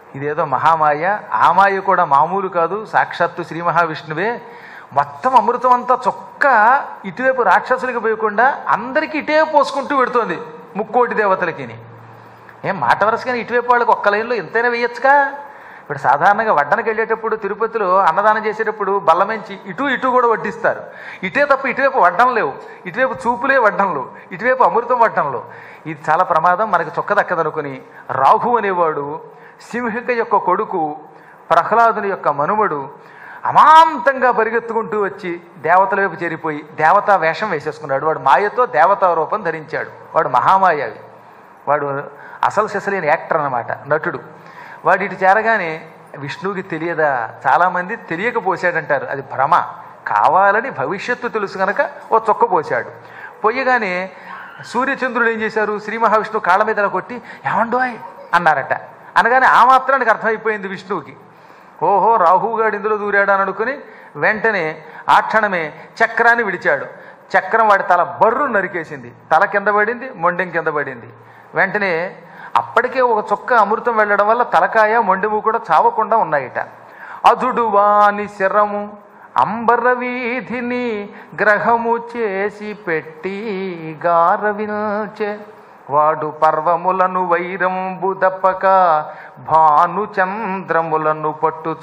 ఇదేదో మహామాయ ఆ మాయ కూడా మామూలు కాదు సాక్షాత్తు శ్రీ మహావిష్ణువే మొత్తం అమృతం అంతా చొక్క ఇటువైపు రాక్షసులకి పోయకుండా అందరికీ ఇటే పోసుకుంటూ పెడుతోంది ముక్కోటి దేవతలకిని ఏం మాట వరుసగానే ఇటువైపు వాళ్ళకి ఒక్క లైన్లో ఎంతైనా వేయొచ్చుగా ఇప్పుడు సాధారణంగా వడ్డనకి వెళ్ళేటప్పుడు తిరుపతిలో అన్నదానం చేసేటప్పుడు బల్లమెంచి ఇటు ఇటు కూడా వడ్డిస్తారు ఇటే తప్ప ఇటువైపు వడ్డం లేవు ఇటువైపు చూపులే వడ్డంలు ఇటువైపు అమృతం వడ్డంలు ఇది చాలా ప్రమాదం మనకి చొక్క దక్కదనుకుని రాహు అనేవాడు సింహిక యొక్క కొడుకు ప్రహ్లాదుని యొక్క మనుమడు అమాంతంగా పరిగెత్తుకుంటూ వచ్చి దేవతల వైపు చేరిపోయి దేవతా వేషం వేసేసుకున్నాడు వాడు మాయతో దేవతా రూపం ధరించాడు వాడు మహామాయావి వాడు అసలు సిసలేని యాక్టర్ అన్నమాట నటుడు వాడు ఇటు చేరగానే విష్ణువుకి తెలియదా చాలామంది తెలియక పోసాడంటారు అది భ్రమ కావాలని భవిష్యత్తు తెలుసు కనుక ఓ చొక్క పోశాడు పోయగానే సూర్యచంద్రుడు ఏం చేశారు శ్రీ మహావిష్ణువు కాళ్ళ మీద ఇలా కొట్టి ఏమండోయ్ అన్నారట అనగానే ఆ మాత్రానికి అర్థమైపోయింది విష్ణువుకి ఓహో రాహుగాడు ఇందులో దూరాడు అని అనుకుని వెంటనే ఆ క్షణమే చక్రాన్ని విడిచాడు చక్రం వాడి తల బర్రు నరికేసింది తల కింద పడింది మొండెం కింద పడింది వెంటనే అప్పటికే ఒక చుక్క అమృతం వెళ్ళడం వల్ల తలకాయ మొండెము కూడా చావకుండా ఉన్నాయిట అదుడు వాని శరము అంబర వీధిని గ్రహము చేసి పెట్టి గారవిల్చే వాడు పర్వములను వైరంబు దప్పక భాను చంద్రములను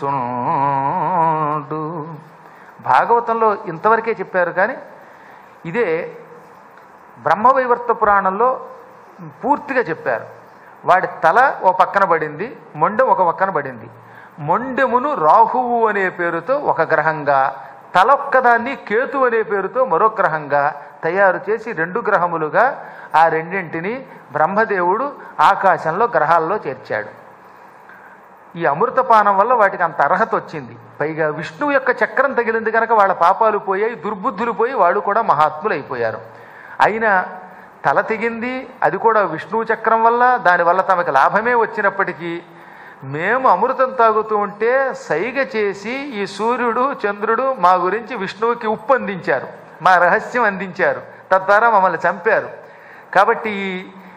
పట్టుచుండు భాగవతంలో ఇంతవరకే చెప్పారు కానీ ఇదే బ్రహ్మవైవర్త పురాణంలో పూర్తిగా చెప్పారు వాడి తల ఓ పక్కన పడింది మొండెం ఒక పక్కన పడింది మొండెమును రాహువు అనే పేరుతో ఒక గ్రహంగా తలొక్కదాన్ని కేతు అనే పేరుతో మరో గ్రహంగా తయారు చేసి రెండు గ్రహములుగా ఆ రెండింటిని బ్రహ్మదేవుడు ఆకాశంలో గ్రహాల్లో చేర్చాడు ఈ అమృతపానం వల్ల వాటికి అంత అర్హత వచ్చింది పైగా విష్ణువు యొక్క చక్రం తగిలింది కనుక వాళ్ళ పాపాలు పోయాయి దుర్బుద్ధులు పోయి వాళ్ళు కూడా మహాత్ములు అయిపోయారు అయినా తల తెగింది అది కూడా విష్ణువు చక్రం వల్ల దానివల్ల తమకి లాభమే వచ్చినప్పటికీ మేము అమృతం తాగుతూ ఉంటే సైగ చేసి ఈ సూర్యుడు చంద్రుడు మా గురించి విష్ణువుకి ఉప్పు అందించారు మా రహస్యం అందించారు తద్వారా మమ్మల్ని చంపారు కాబట్టి ఈ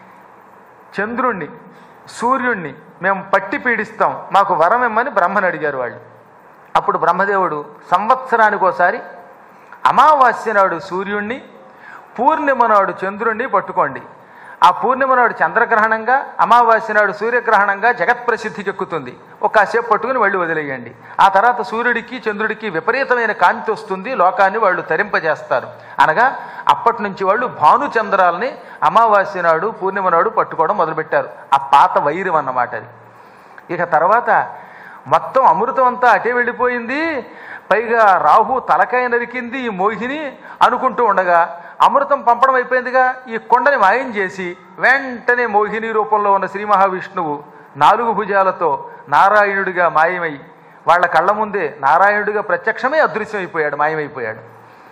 చంద్రుణ్ణి సూర్యుణ్ణి మేము పట్టి పీడిస్తాం మాకు వరం ఇమ్మని బ్రహ్మని అడిగారు వాళ్ళు అప్పుడు బ్రహ్మదేవుడు సంవత్సరానికి ఒకసారి అమావాస్య నాడు సూర్యుణ్ణి పూర్ణిమ నాడు చంద్రుణ్ణి పట్టుకోండి ఆ పూర్ణిమ నాడు చంద్రగ్రహణంగా అమావాస్య నాడు సూర్యగ్రహణంగా జగత్ ప్రసిద్ధికి ఎక్కుతుంది ఒక కాసేపు పట్టుకుని మళ్ళీ వదిలేయండి ఆ తర్వాత సూర్యుడికి చంద్రుడికి విపరీతమైన కాంతి వస్తుంది లోకాన్ని వాళ్ళు తరింపజేస్తారు అనగా అప్పటి నుంచి వాళ్ళు భానుచంద్రాలని అమావాస్య నాడు పూర్ణిమ నాడు పట్టుకోవడం మొదలుపెట్టారు ఆ పాత వైరం అన్నమాట అది ఇక తర్వాత మొత్తం అమృతం అంతా అటే వెళ్ళిపోయింది పైగా రాహు తలకాయ నరికింది ఈ మోహిని అనుకుంటూ ఉండగా అమృతం పంపడం అయిపోయిందిగా ఈ కొండని మాయం చేసి వెంటనే మోహిని రూపంలో ఉన్న శ్రీ మహావిష్ణువు నాలుగు భుజాలతో నారాయణుడిగా మాయమై వాళ్ళ కళ్ళ ముందే నారాయణుడిగా ప్రత్యక్షమే అదృశ్యమైపోయాడు మాయమైపోయాడు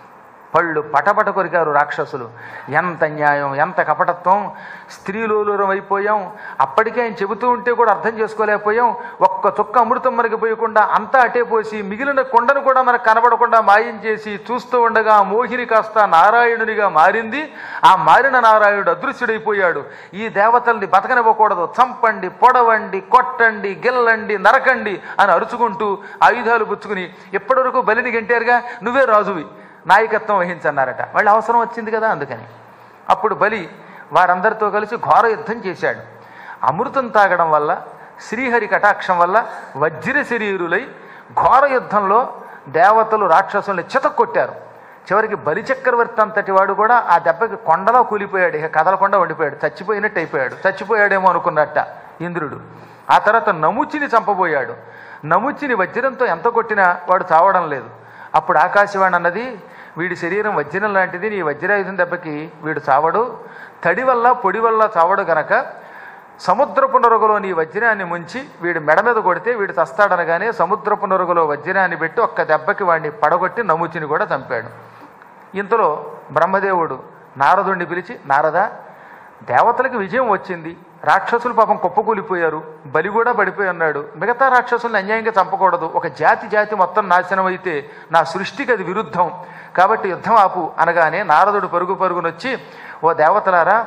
పళ్ళు పటపట కొరికారు రాక్షసులు ఎంత న్యాయం ఎంత కపటత్వం స్త్రీలోలురం అయిపోయాం అప్పటికే ఆయన చెబుతూ ఉంటే కూడా అర్థం చేసుకోలేకపోయాం ఒక్క చుక్క అమృతం మనకి పోయకుండా అంతా అటే పోసి మిగిలిన కొండను కూడా మనకు కనబడకుండా మాయం చేసి చూస్తూ ఉండగా ఆ మోహిని కాస్త నారాయణునిగా మారింది ఆ మారిన నారాయణుడు అదృశ్యుడైపోయాడు ఈ దేవతల్ని బతకనివ్వకూడదు చంపండి పొడవండి కొట్టండి గిల్లండి నరకండి అని అరుచుకుంటూ ఆయుధాలు పుచ్చుకుని ఇప్పటివరకు బలిని గంటారుగా నువ్వే రాజువి నాయకత్వం వహించన్నారట వాళ్ళు అవసరం వచ్చింది కదా అందుకని అప్పుడు బలి వారందరితో కలిసి ఘోర యుద్ధం చేశాడు అమృతం తాగడం వల్ల శ్రీహరి కటాక్షం వల్ల వజ్ర శరీరులై ఘోర యుద్ధంలో దేవతలు రాక్షసుల్ని చితక్కొట్టారు చివరికి బలి చక్రవర్తి అంతటి వాడు కూడా ఆ దెబ్బకి కొండలో కూలిపోయాడు ఇక కదలకుండా ఉండిపోయాడు చచ్చిపోయినట్టు అయిపోయాడు చచ్చిపోయాడేమో అనుకున్నట్ట ఇంద్రుడు ఆ తర్వాత నముచిని చంపబోయాడు నముచిని వజ్రంతో ఎంత కొట్టినా వాడు చావడం లేదు అప్పుడు ఆకాశవాణి అన్నది వీడి శరీరం వజ్రం లాంటిది నీ వజ్రాయుధం దెబ్బకి వీడు చావడు తడి వల్ల పొడి వల్ల చావడు గనక సముద్రపు నొరగలో నీ వజ్రాన్ని ముంచి వీడి మెడ మీద కొడితే వీడు చస్తాడనగానే సముద్రపు నొరగలో వజ్రాన్ని పెట్టి ఒక్క దెబ్బకి వాడిని పడగొట్టి నముచిని కూడా చంపాడు ఇంతలో బ్రహ్మదేవుడు నారదుణ్ణి పిలిచి నారద దేవతలకు విజయం వచ్చింది రాక్షసులు పాపం కుప్పకూలిపోయారు బలి కూడా పడిపోయి ఉన్నాడు మిగతా రాక్షసుల్ని అన్యాయంగా చంపకూడదు ఒక జాతి జాతి మొత్తం నాశనం అయితే నా సృష్టికి అది విరుద్ధం కాబట్టి యుద్ధం ఆపు అనగానే నారదుడు పరుగు పరుగునొచ్చి ఓ దేవతలారా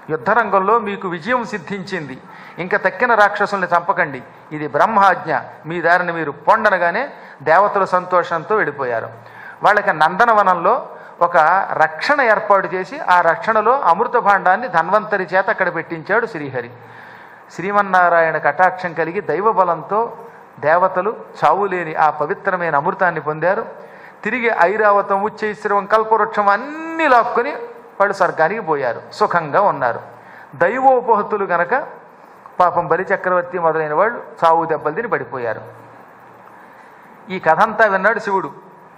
యుద్ధరంగంలో మీకు విజయం సిద్ధించింది ఇంకా తక్కిన రాక్షసుల్ని చంపకండి ఇది బ్రహ్మాజ్ఞ మీ దారిని మీరు పొండనగానే దేవతలు సంతోషంతో వెళ్ళిపోయారు వాళ్ళకి నందనవనంలో ఒక రక్షణ ఏర్పాటు చేసి ఆ రక్షణలో అమృత భాండాన్ని ధన్వంతరి చేత అక్కడ పెట్టించాడు శ్రీహరి శ్రీమన్నారాయణ కటాక్షం కలిగి దైవ బలంతో దేవతలు చావులేని ఆ పవిత్రమైన అమృతాన్ని పొందారు తిరిగి ఐరావతం ఉచ్చైశ్రవం కల్పవృక్షం అన్నీ లాక్కొని వాళ్ళు స్వర్గానికి పోయారు సుఖంగా ఉన్నారు దైవోపహతులు గనక పాపం బలి చక్రవర్తి మొదలైన వాళ్ళు చావు దెబ్బలు తిని పడిపోయారు ఈ కథ అంతా విన్నాడు శివుడు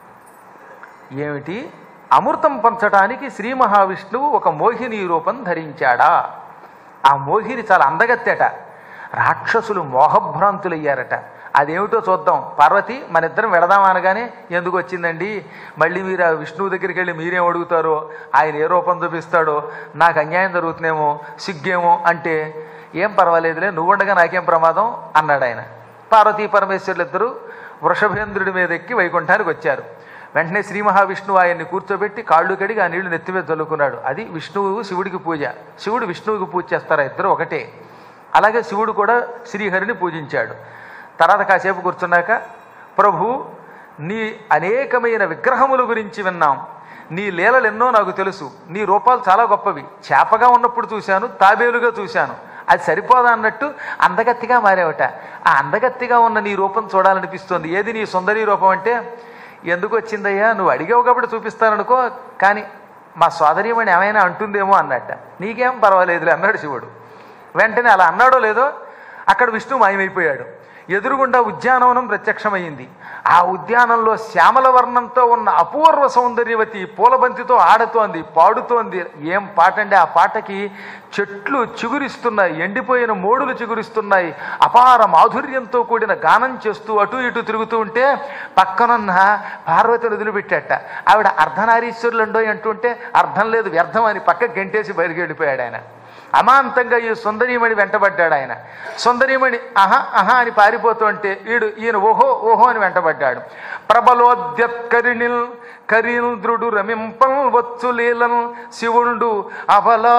ఏమిటి అమృతం పంచటానికి శ్రీ మహావిష్ణువు ఒక మోహిని రూపం ధరించాడా ఆ మోహిని చాలా అందగత్తెట రాక్షసులు మోహభ్రాంతులయ్యారట అదేమిటో చూద్దాం పార్వతి మన ఇద్దరం వెళదాం అనగానే ఎందుకు వచ్చిందండి మళ్ళీ మీరు ఆ విష్ణువు దగ్గరికి వెళ్ళి మీరేం అడుగుతారో ఆయన ఏ రూపం చూపిస్తాడో నాకు అన్యాయం జరుగుతుందేమో సిగ్గేమో అంటే ఏం పర్వాలేదులే నువ్వుండగా నాకేం ప్రమాదం అన్నాడు ఆయన పార్వతీ పరమేశ్వరులు ఇద్దరు వృషభేంద్రుడి మీద ఎక్కి వైకుంఠానికి వచ్చారు వెంటనే శ్రీ మహావిష్ణువు ఆయన్ని కూర్చోబెట్టి కాళ్ళు కడిగి ఆ నీళ్లు నెత్తి మీద చల్లుకున్నాడు అది విష్ణువు శివుడికి పూజ శివుడు విష్ణువుకి పూజ చేస్తారా ఇద్దరు ఒకటే అలాగే శివుడు కూడా శ్రీహరిని పూజించాడు తర్వాత కాసేపు కూర్చున్నాక ప్రభు నీ అనేకమైన విగ్రహముల గురించి విన్నాం నీ లీలలు ఎన్నో నాకు తెలుసు నీ రూపాలు చాలా గొప్పవి చేపగా ఉన్నప్పుడు చూశాను తాబేలుగా చూశాను అది సరిపోదా అన్నట్టు అందగత్తిగా మారేవట ఆ అందగత్తిగా ఉన్న నీ రూపం చూడాలనిపిస్తోంది ఏది నీ సుందరి రూపం అంటే ఎందుకు వచ్చిందయ్యా నువ్వు అడిగావు కాబట్టి చూపిస్తాననుకో కానీ మా సోదరీమణి ఏమైనా అంటుందేమో అన్నట్ట నీకేం పర్వాలేదులే అన్నాడు శివుడు వెంటనే అలా అన్నాడో లేదో అక్కడ విష్ణు మాయమైపోయాడు ఎదురుగుండా ఉద్యానవనం ప్రత్యక్షమైంది ఆ ఉద్యానంలో శ్యామల వర్ణంతో ఉన్న అపూర్వ సౌందర్యవతి పూలబంతితో ఆడుతోంది పాడుతోంది ఏం పాట అంటే ఆ పాటకి చెట్లు చిగురిస్తున్నాయి ఎండిపోయిన మోడులు చిగురిస్తున్నాయి అపార మాధుర్యంతో కూడిన గానం చేస్తూ అటు ఇటు తిరుగుతూ ఉంటే పక్కనున్న పార్వతిని వదిలిపెట్టాట ఆవిడ అర్ధనారీశ్వరులండో అంటుంటే అర్థం లేదు వ్యర్థం అని పక్క గెంటేసి బయటికి వెళ్ళిపోయాడు ఆయన అమాంతంగా ఈ సుందరీమణి వెంటబడ్డాడు ఆయన సుందరీమణి అహ అహ అని పారిపోతుంటే ఈడు ఈయన ఓహో ఓహో అని వెంటబడ్డాడు ప్రబలోద్యత్కరిణిల్ కరీంద్రుడు రమింపల్ వచ్చు లీలన్ శివుండు అవలా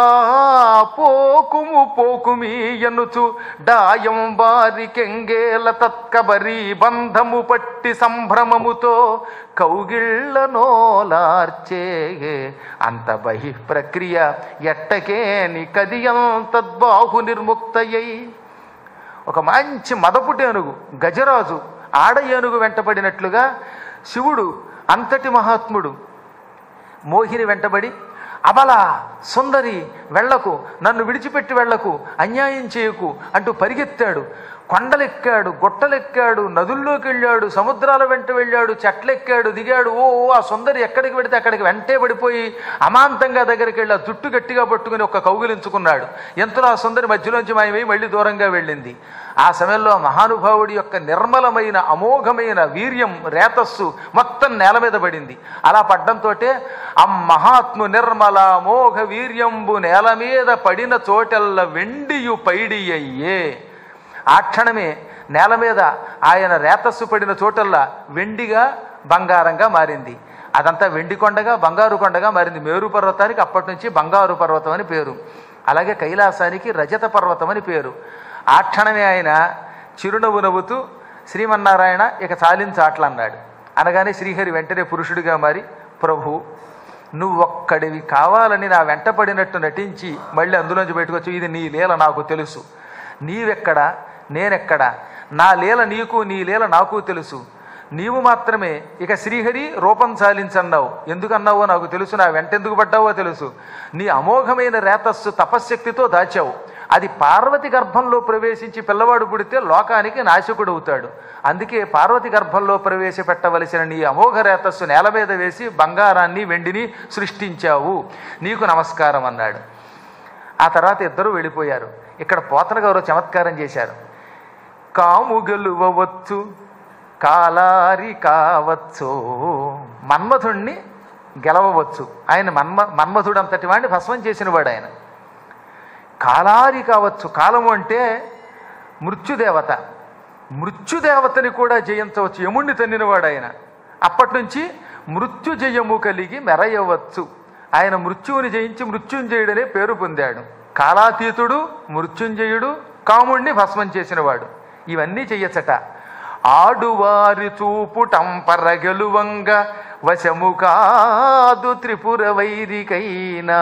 పోకుము పోకుమి ఎనుచు డాయం వారి కెంగేల తత్కబరి బంధము పట్టి సంభ్రమముతో కౌగిళ్ళ నోలార్చే అంత బహి ప్రక్రియ ఎట్టకేని కదియం తద్బాహు నిర్ముక్తయ్యై ఒక మంచి మదపుటి ఏనుగు గజరాజు ఆడ ఏనుగు వెంటబడినట్లుగా శివుడు అంతటి మహాత్ముడు మోహిని వెంటబడి అబల సుందరి వెళ్లకు నన్ను విడిచిపెట్టి వెళ్లకు అన్యాయం చేయకు అంటూ పరిగెత్తాడు కొండలెక్కాడు గుట్టలెక్కాడు నదుల్లోకి వెళ్ళాడు సముద్రాల వెంట వెళ్ళాడు చెట్లెక్కాడు దిగాడు ఓ ఓ, ఆ సుందరి ఎక్కడికి పెడితే అక్కడికి వెంటే పడిపోయి అమాంతంగా దగ్గరికి వెళ్ళి ఆ జుట్టు గట్టిగా పట్టుకుని ఒక కౌగిలించుకున్నాడు ఎంతలో ఆ సుందరి మధ్యలోంచి మాయమై మళ్ళీ దూరంగా వెళ్ళింది ఆ సమయంలో మహానుభావుడి యొక్క నిర్మలమైన అమోఘమైన వీర్యం రేతస్సు మొత్తం నేల మీద పడింది అలా పడ్డంతో అమ్మహాత్ము నిర్మల అమోఘ వీర్యంబు నేల మీద పడిన చోటెల్ల వెండియు పైడియ్యే ఆ క్షణమే నేల మీద ఆయన రేతస్సు పడిన చోటల్లా వెండిగా బంగారంగా మారింది అదంతా వెండి కొండగా బంగారు కొండగా మారింది మేరు పర్వతానికి అప్పటి నుంచి బంగారు పర్వతం అని పేరు అలాగే కైలాసానికి రజత పర్వతం అని పేరు ఆ క్షణమే ఆయన చిరునవ్వు నవ్వుతూ శ్రీమన్నారాయణ ఇక చాలించాట్ల అన్నాడు అనగానే శ్రీహరి వెంటనే పురుషుడిగా మారి ప్రభు నువ్వొక్కడివి కావాలని నా వెంట పడినట్టు నటించి మళ్ళీ అందులోంచి బయటకు వచ్చి ఇది నీ లీల నాకు తెలుసు నీవెక్కడా నేనెక్కడా నా లీల నీకు నీ లీల నాకు తెలుసు నీవు మాత్రమే ఇక శ్రీహరి రూపం చాలించన్నావు ఎందుకన్నావో నాకు తెలుసు నా వెంటెందుకు పడ్డావో తెలుసు నీ అమోఘమైన రేతస్సు తపశ్శక్తితో దాచావు అది పార్వతి గర్భంలో ప్రవేశించి పిల్లవాడు పుడితే లోకానికి నాశకుడు అవుతాడు అందుకే పార్వతి గర్భంలో ప్రవేశపెట్టవలసిన నీ అమోఘ రేతస్సు నేల మీద వేసి బంగారాన్ని వెండిని సృష్టించావు నీకు నమస్కారం అన్నాడు ఆ తర్వాత ఇద్దరు వెళ్ళిపోయారు ఇక్కడ పోతన గారు చమత్కారం చేశారు కాము గెలువవచ్చు కాలారి కావచ్చు మన్మథుణ్ణి గెలవవచ్చు ఆయన మన్మ మన్మథుడు అంతటి వాడిని భస్మం చేసిన వాడు ఆయన కాలారి కావచ్చు కాలము అంటే మృత్యుదేవత మృత్యుదేవతని కూడా జయించవచ్చు యముణ్ణి తన్నినవాడు ఆయన అప్పటి నుంచి మృత్యు జయము కలిగి మెరయవచ్చు ఆయన మృత్యువుని జయించి మృత్యుంజయుడనే పేరు పొందాడు కాలాతీతుడు మృత్యుంజయుడు కాముణ్ణి భస్మం చేసినవాడు ఇవన్నీ చెయ్యచ్చట ఆడువారి చూపుటం పరగెలువంగ వశము కాదు త్రిపుర వైరికైనా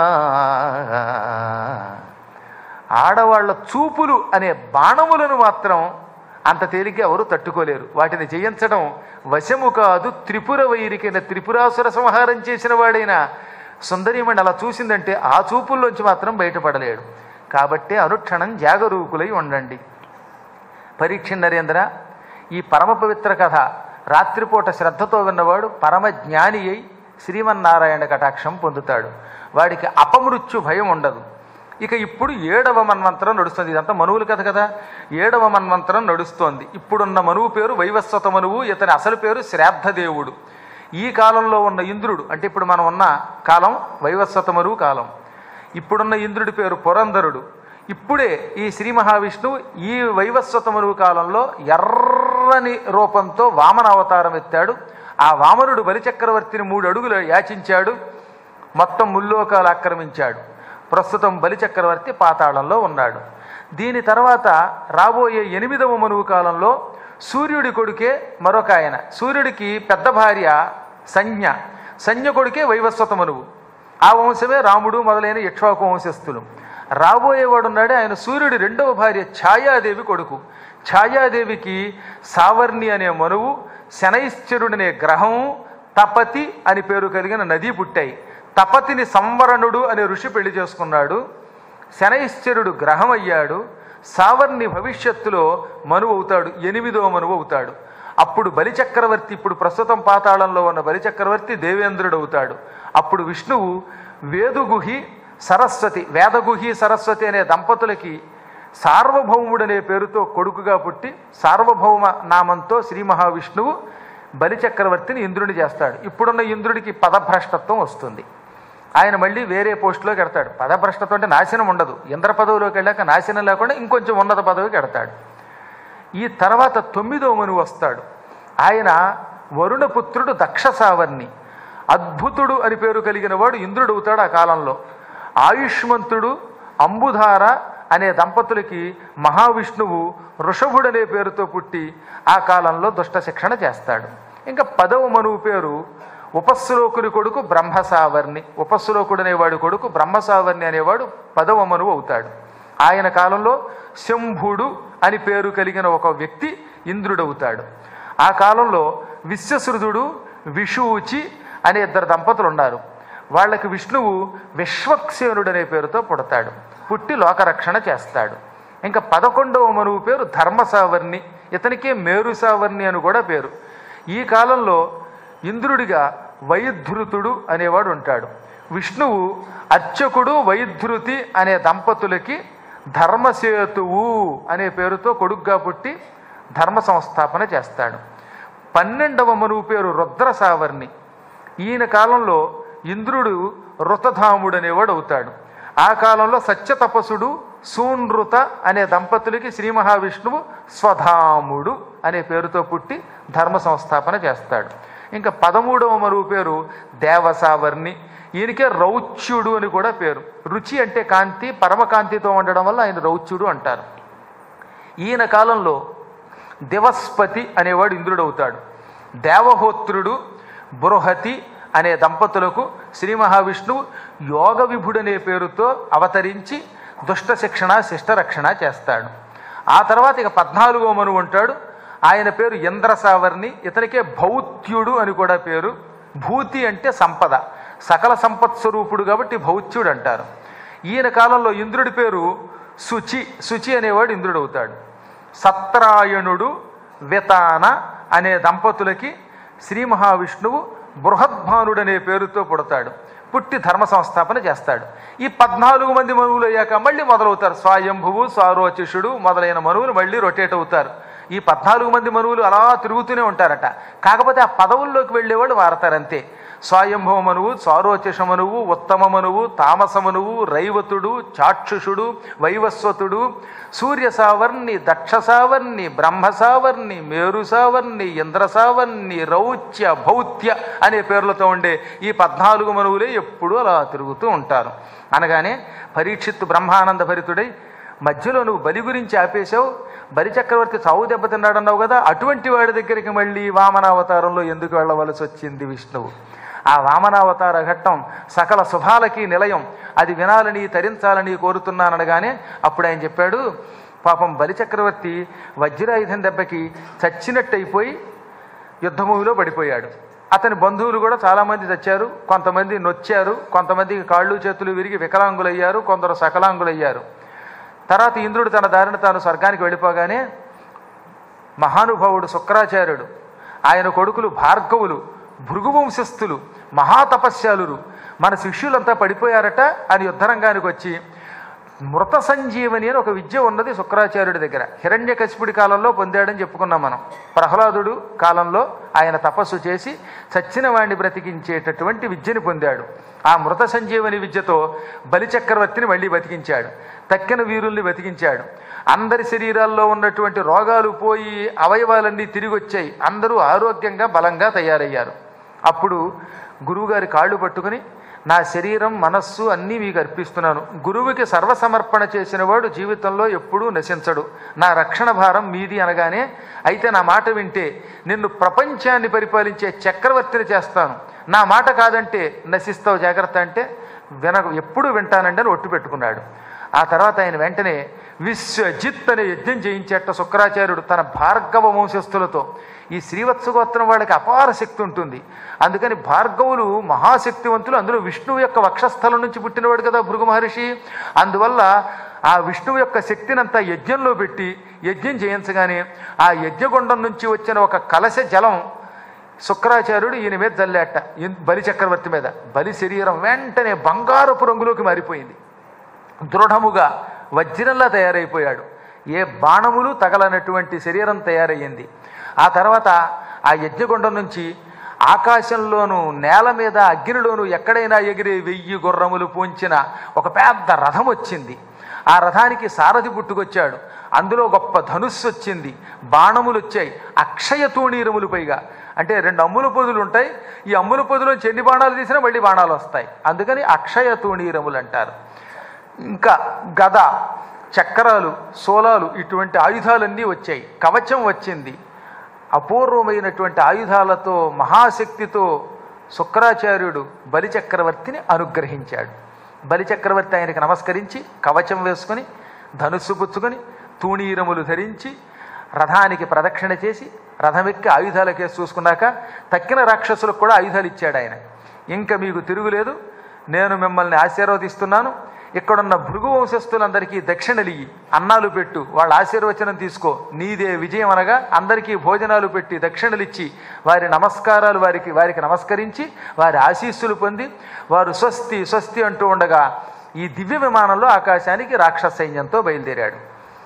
ఆడవాళ్ల చూపులు అనే బాణములను మాత్రం అంత తేలిగ్గా ఎవరు తట్టుకోలేరు వాటిని జయించడం వశము కాదు త్రిపుర వైరికైన త్రిపురాసుర సంహారం చేసిన వాడైన సుందరీమణి అలా చూసిందంటే ఆ చూపుల్లోంచి మాత్రం బయటపడలేడు కాబట్టి అనుక్షణం జాగరూకులై ఉండండి పరీక్ష నరేంద్ర ఈ పరమ పవిత్ర కథ రాత్రిపూట శ్రద్ధతో విన్నవాడు పరమ జ్ఞాని అయి శ్రీమన్నారాయణ కటాక్షం పొందుతాడు వాడికి అపమృత్యు భయం ఉండదు ఇక ఇప్పుడు ఏడవ మన్వంతరం నడుస్తుంది ఇదంతా మనువుల కథ కదా ఏడవ మన్వంతరం నడుస్తోంది ఇప్పుడున్న మనువు పేరు వైవస్వత మనువు ఇతని అసలు పేరు శ్రాద్ధదేవుడు ఈ కాలంలో ఉన్న ఇంద్రుడు అంటే ఇప్పుడు మనం ఉన్న కాలం వైవస్వత మనువు కాలం ఇప్పుడున్న ఇంద్రుడి పేరు పురంధరుడు ఇప్పుడే ఈ శ్రీ మహావిష్ణువు ఈ వైవస్వత మనువు కాలంలో ఎర్రని రూపంతో వామన అవతారం ఎత్తాడు ఆ వామనుడు బలిచక్రవర్తిని మూడు అడుగులు యాచించాడు మొత్తం ముల్లోకాలు ఆక్రమించాడు ప్రస్తుతం బలిచక్రవర్తి పాతాళంలో ఉన్నాడు దీని తర్వాత రాబోయే ఎనిమిదవ మనువు కాలంలో సూర్యుడి కొడుకే మరొక ఆయన సూర్యుడికి పెద్ద భార్య సంజ్ఞ సంజ్ఞ కొడుకే వైవస్వత మనువు ఆ వంశమే రాముడు మొదలైన ఇక్ష్వాకు వంశస్థులు రాబోయేవాడున్నాడే ఆయన సూర్యుడి రెండవ భార్య ఛాయాదేవి కొడుకు ఛాయాదేవికి సావర్ణి అనే మనువు శనైశ్చరుడనే గ్రహం తపతి అని పేరు కలిగిన నది పుట్టాయి తపతిని సంవరణుడు అనే ఋషి పెళ్లి చేసుకున్నాడు శనైశ్చరుడు గ్రహం అయ్యాడు సావర్ణి భవిష్యత్తులో మనువు అవుతాడు ఎనిమిదో మనువు అవుతాడు అప్పుడు బలిచక్రవర్తి ఇప్పుడు ప్రస్తుతం పాతాళంలో ఉన్న బలిచక్రవర్తి దేవేంద్రుడు అవుతాడు అప్పుడు విష్ణువు వేదుగుహి సరస్వతి వేదగుహి సరస్వతి అనే దంపతులకి సార్వభౌముడనే పేరుతో కొడుకుగా పుట్టి సార్వభౌమ నామంతో శ్రీ మహావిష్ణువు బలిచక్రవర్తిని ఇంద్రుని చేస్తాడు ఇప్పుడున్న ఇంద్రుడికి పదభ్రష్టత్వం వస్తుంది ఆయన మళ్ళీ వేరే పోస్టులోకి ఎడతాడు పదభ్రష్టత్వం అంటే నాశనం ఉండదు ఇంద్ర పదవిలోకి వెళ్ళాక నాశనం లేకుండా ఇంకొంచెం ఉన్నత పదవికి ఎడతాడు ఈ తర్వాత తొమ్మిదో మనువు వస్తాడు ఆయన వరుణపుత్రుడు దక్షసావర్ణి అద్భుతుడు అని పేరు కలిగిన వాడు ఇంద్రుడు అవుతాడు ఆ కాలంలో ఆయుష్మంతుడు అంబుధార అనే దంపతులకి మహావిష్ణువు వృషభుడనే పేరుతో పుట్టి ఆ కాలంలో దుష్ట శిక్షణ చేస్తాడు ఇంకా పదవ మనువు పేరు ఉపశ్లోకుని కొడుకు బ్రహ్మసావర్ణి ఉపశ్లోకుడు అనేవాడు కొడుకు బ్రహ్మసావర్ణి అనేవాడు పదవ మనువు అవుతాడు ఆయన కాలంలో శంభుడు అని పేరు కలిగిన ఒక వ్యక్తి ఇంద్రుడవుతాడు ఆ కాలంలో విశ్వసృదుడు విషూచి అనే ఇద్దరు దంపతులు ఉన్నారు వాళ్ళకి విష్ణువు విశ్వక్సేనుడు అనే పేరుతో పుడతాడు పుట్టి లోకరక్షణ చేస్తాడు ఇంకా పదకొండవ మనువు పేరు ధర్మసావర్ణి ఇతనికే మేరుసావర్ణి అని కూడా పేరు ఈ కాలంలో ఇంద్రుడిగా వైధృతుడు అనేవాడు ఉంటాడు విష్ణువు అర్చకుడు వైధృతి అనే దంపతులకి ధర్మసేతువు అనే పేరుతో కొడుగ్గా పుట్టి ధర్మ సంస్థాపన చేస్తాడు పన్నెండవ మనువు పేరు రుద్రసావర్ణి ఈయన కాలంలో ఇంద్రుడు రుతధాముడు అనేవాడు అవుతాడు ఆ కాలంలో సత్యతపసుడు సూనృత అనే దంపతులకి శ్రీ మహావిష్ణువు స్వధాముడు అనే పేరుతో పుట్టి ధర్మ సంస్థాపన చేస్తాడు ఇంకా పదమూడవ మరువు పేరు దేవసావర్ణి ఈయనకే రౌచ్యుడు అని కూడా పేరు రుచి అంటే కాంతి పరమకాంతితో ఉండడం వల్ల ఆయన రౌచ్యుడు అంటారు ఈయన కాలంలో దివస్పతి అనేవాడు ఇంద్రుడు అవుతాడు దేవహోత్రుడు బృహతి అనే దంపతులకు శ్రీ మహావిష్ణువు యోగ విభుడనే పేరుతో అవతరించి దుష్ట శిక్షణ శిష్టరక్షణ చేస్తాడు ఆ తర్వాత ఇక పద్నాలుగో మనువు ఉంటాడు ఆయన పేరు ఇంద్రసావర్ణి ఇతనికే భౌత్యుడు అని కూడా పేరు భూతి అంటే సంపద సకల సంపత్ స్వరూపుడు కాబట్టి భౌత్యుడు అంటారు ఈయన కాలంలో ఇంద్రుడి పేరు శుచి శుచి అనేవాడు ఇంద్రుడు అవుతాడు సత్రాయణుడు వితాన అనే దంపతులకి శ్రీ మహావిష్ణువు బృహద్భానుడు అనే పేరుతో పుడతాడు పుట్టి ధర్మ సంస్థాపన చేస్తాడు ఈ పద్నాలుగు మంది మనువులు అయ్యాక మళ్ళీ మొదలవుతారు స్వయంభువు స్వారోచిషుడు మొదలైన మనువులు మళ్ళీ రొటేట్ అవుతారు ఈ పద్నాలుగు మంది మనువులు అలా తిరుగుతూనే ఉంటారట కాకపోతే ఆ పదవుల్లోకి వెళ్ళేవాళ్ళు వారతారంతే స్వయంభవ మనువు సారోచష మనువు ఉత్తమ మనువు తామస మనువు రైవతుడు చాక్షుషుడు వైవస్వతుడు సూర్య సావర్ణి దక్ష సావర్ణి బ్రహ్మ సావర్ణి మేరు సావర్ణి ఇంద్ర సావర్ణి రౌచ్య భౌత్య అనే పేర్లతో ఉండే ఈ పద్నాలుగు మనువులే ఎప్పుడూ అలా తిరుగుతూ ఉంటారు అనగానే పరీక్షిత్తు బ్రహ్మానంద భరితుడై మధ్యలో నువ్వు బలి గురించి ఆపేశావు బలి చక్రవర్తి చావు దెబ్బతిన్నాడన్నావు కదా అటువంటి వాడి దగ్గరికి మళ్ళీ వామనావతారంలో ఎందుకు వెళ్ళవలసి వచ్చింది విష్ణువు ఆ వామనావతార ఘట్టం సకల శుభాలకి నిలయం అది వినాలని తరించాలని కోరుతున్నాననగానే అప్పుడు ఆయన చెప్పాడు పాపం బలి చక్రవర్తి వజ్రాయుధం దెబ్బకి చచ్చినట్టయిపోయి యుద్ధభూమిలో పడిపోయాడు అతని బంధువులు కూడా చాలామంది చచ్చారు కొంతమంది నొచ్చారు కొంతమంది కాళ్ళు చేతులు విరిగి వికలాంగులయ్యారు కొందరు సకలాంగులయ్యారు తర్వాత ఇంద్రుడు తన దారిన తాను స్వర్గానికి వెళ్ళిపోగానే మహానుభావుడు శుక్రాచార్యుడు ఆయన కొడుకులు భార్గవులు భృగువంశస్థులు మహాతపస్యాలురు మన శిష్యులంతా పడిపోయారట అని యుద్ధరంగానికి వచ్చి మృత సంజీవని అని ఒక విద్య ఉన్నది శుక్రాచార్యుడి దగ్గర హిరణ్యకశిపుడి కాలంలో పొందాడని చెప్పుకున్నాం మనం ప్రహ్లాదుడు కాలంలో ఆయన తపస్సు చేసి చచ్చిన వాడిని బ్రతికించేటటువంటి విద్యని పొందాడు ఆ మృత సంజీవని విద్యతో బలిచక్రవర్తిని మళ్ళీ బతికించాడు తక్కిన వీరుల్ని బతికించాడు అందరి శరీరాల్లో ఉన్నటువంటి రోగాలు పోయి అవయవాలన్నీ తిరిగి వచ్చాయి అందరూ ఆరోగ్యంగా బలంగా తయారయ్యారు అప్పుడు గురువుగారి కాళ్ళు పట్టుకుని నా శరీరం మనస్సు అన్నీ మీకు అర్పిస్తున్నాను గురువుకి సర్వసమర్పణ చేసిన వాడు జీవితంలో ఎప్పుడూ నశించడు నా రక్షణ భారం మీది అనగానే అయితే నా మాట వింటే నిన్ను ప్రపంచాన్ని పరిపాలించే చక్రవర్తిని చేస్తాను నా మాట కాదంటే నశిస్తావు జాగ్రత్త అంటే విన ఎప్పుడు వింటానండి అని ఒట్టు పెట్టుకున్నాడు ఆ తర్వాత ఆయన వెంటనే విశ్వజిత్ అనే యజ్ఞం చేయించేట శుక్రాచార్యుడు తన భార్గవ వంశస్థులతో ఈ శ్రీవత్స గోత్రం వాళ్ళకి అపార శక్తి ఉంటుంది అందుకని భార్గవులు మహాశక్తివంతులు అందులో విష్ణువు యొక్క వక్షస్థలం నుంచి పుట్టినవాడు కదా భృగు మహర్షి అందువల్ల ఆ విష్ణువు యొక్క శక్తినంతా యజ్ఞంలో పెట్టి యజ్ఞం చేయించగానే ఆ యజ్ఞగుండం నుంచి వచ్చిన ఒక కలశ జలం శుక్రాచార్యుడు ఈయన మీద జల్లేట ఈయన బలి చక్రవర్తి మీద బలి శరీరం వెంటనే బంగారపు రంగులోకి మారిపోయింది దృఢముగా వజ్రంలా తయారైపోయాడు ఏ బాణములు తగలనటువంటి శరీరం తయారయ్యింది ఆ తర్వాత ఆ యజ్ఞగుండం నుంచి ఆకాశంలోనూ నేల మీద అగ్నిలోనూ ఎక్కడైనా ఎగిరే వెయ్యి గుర్రములు పూంచిన ఒక పెద్ద రథం వచ్చింది ఆ రథానికి సారథి పుట్టుకొచ్చాడు అందులో గొప్ప ధనుస్సు వచ్చింది బాణములు వచ్చాయి అక్షయ తూణీరములు పైగా అంటే రెండు అమ్ముల పొదులు ఉంటాయి ఈ అమ్ముల పొదులోంచి ఎన్ని బాణాలు తీసినా మళ్ళీ బాణాలు వస్తాయి అందుకని అక్షయ తూణీరములు అంటారు ఇంకా గద చక్రాలు సోలాలు ఇటువంటి ఆయుధాలన్నీ వచ్చాయి కవచం వచ్చింది అపూర్వమైనటువంటి ఆయుధాలతో మహాశక్తితో శుక్రాచార్యుడు బలిచక్రవర్తిని అనుగ్రహించాడు బలిచక్రవర్తి ఆయనకి నమస్కరించి కవచం వేసుకొని ధనుస్సు పుచ్చుకొని తూణీరములు ధరించి రథానికి ప్రదక్షిణ చేసి రథమెక్కి ఆయుధాల కేసు చూసుకున్నాక తక్కిన రాక్షసులకు కూడా ఆయుధాలు ఇచ్చాడు ఆయన ఇంకా మీకు తిరుగులేదు నేను మిమ్మల్ని ఆశీర్వదిస్తున్నాను ఇక్కడున్న భృగు వంశస్థులందరికీ దక్షిణలిగి అన్నాలు పెట్టు వాళ్ళ ఆశీర్వచనం తీసుకో నీదే విజయం అనగా అందరికీ భోజనాలు పెట్టి దక్షిణలిచ్చి వారి నమస్కారాలు వారికి వారికి నమస్కరించి వారి ఆశీస్సులు పొంది వారు స్వస్తి స్వస్తి అంటూ ఉండగా ఈ దివ్య విమానంలో ఆకాశానికి రాక్షస సైన్యంతో బయలుదేరాడు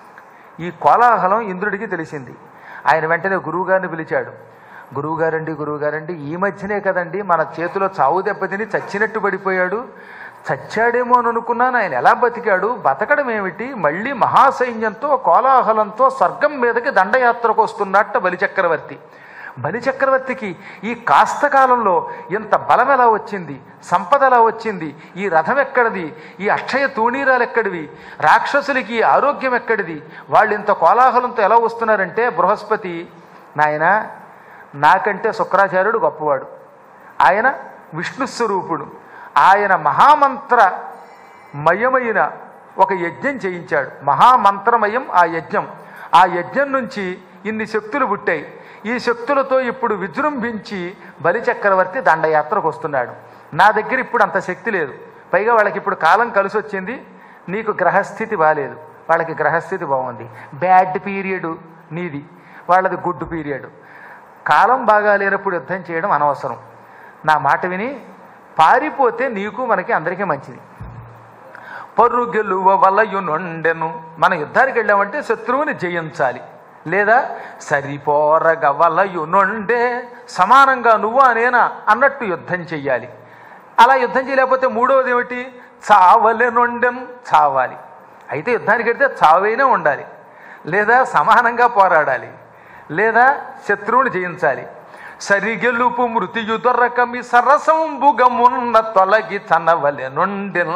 ఈ కోలాహలం ఇంద్రుడికి తెలిసింది ఆయన వెంటనే గురువుగారిని పిలిచాడు గురువుగారండి గురువుగారండి ఈ మధ్యనే కదండి మన చేతిలో చావు దెబ్బతిని చచ్చినట్టు పడిపోయాడు చచ్చాడేమో అని అనుకున్నాను ఆయన ఎలా బతికాడు బతకడం ఏమిటి మళ్ళీ మహాసైన్యంతో కోలాహలంతో స్వర్గం మీదకి దండయాత్రకు వస్తున్నట్ట బలిచక్రవర్తి బలిచక్రవర్తికి ఈ కాస్త కాలంలో ఇంత బలం ఎలా వచ్చింది సంపద ఎలా వచ్చింది ఈ రథం ఎక్కడిది ఈ అక్షయ తూణీరాలు ఎక్కడివి రాక్షసులకి ఈ ఆరోగ్యం ఎక్కడిది వాళ్ళు ఇంత కోలాహలంతో ఎలా వస్తున్నారంటే బృహస్పతి నాయన నాకంటే శుక్రాచార్యుడు గొప్పవాడు ఆయన విష్ణు స్వరూపుడు ఆయన మహామంత్ర మయమైన ఒక యజ్ఞం చేయించాడు మహామంత్రమయం ఆ యజ్ఞం ఆ యజ్ఞం నుంచి ఇన్ని శక్తులు పుట్టాయి ఈ శక్తులతో ఇప్పుడు విజృంభించి బలిచక్రవర్తి దండయాత్రకు వస్తున్నాడు నా దగ్గర ఇప్పుడు అంత శక్తి లేదు పైగా వాళ్ళకి ఇప్పుడు కాలం కలిసి వచ్చింది నీకు గ్రహస్థితి బాగాలేదు వాళ్ళకి గ్రహస్థితి బాగుంది బ్యాడ్ పీరియడ్ నీది వాళ్ళది గుడ్ పీరియడ్ కాలం బాగా లేనప్పుడు యుద్ధం చేయడం అనవసరం నా మాట విని పారిపోతే నీకు మనకి అందరికీ మంచిది పరుగెలువ వలయునుండెను మన యుద్ధానికి వెళ్ళామంటే శత్రువుని జయించాలి లేదా సరిపోరగవలయునుండే సమానంగా నువ్వా నేనా అన్నట్టు యుద్ధం చెయ్యాలి అలా యుద్ధం చేయలేకపోతే మూడవది ఏమిటి చావలెనుండెం చావాలి అయితే యుద్ధానికి వెళ్తే చావైనా ఉండాలి లేదా సమానంగా పోరాడాలి లేదా శత్రువుని జయించాలి సరిగెలుపు మృతియుదొరకమి సరసంబుగమున్న తొలగి తనవలెనుండెన్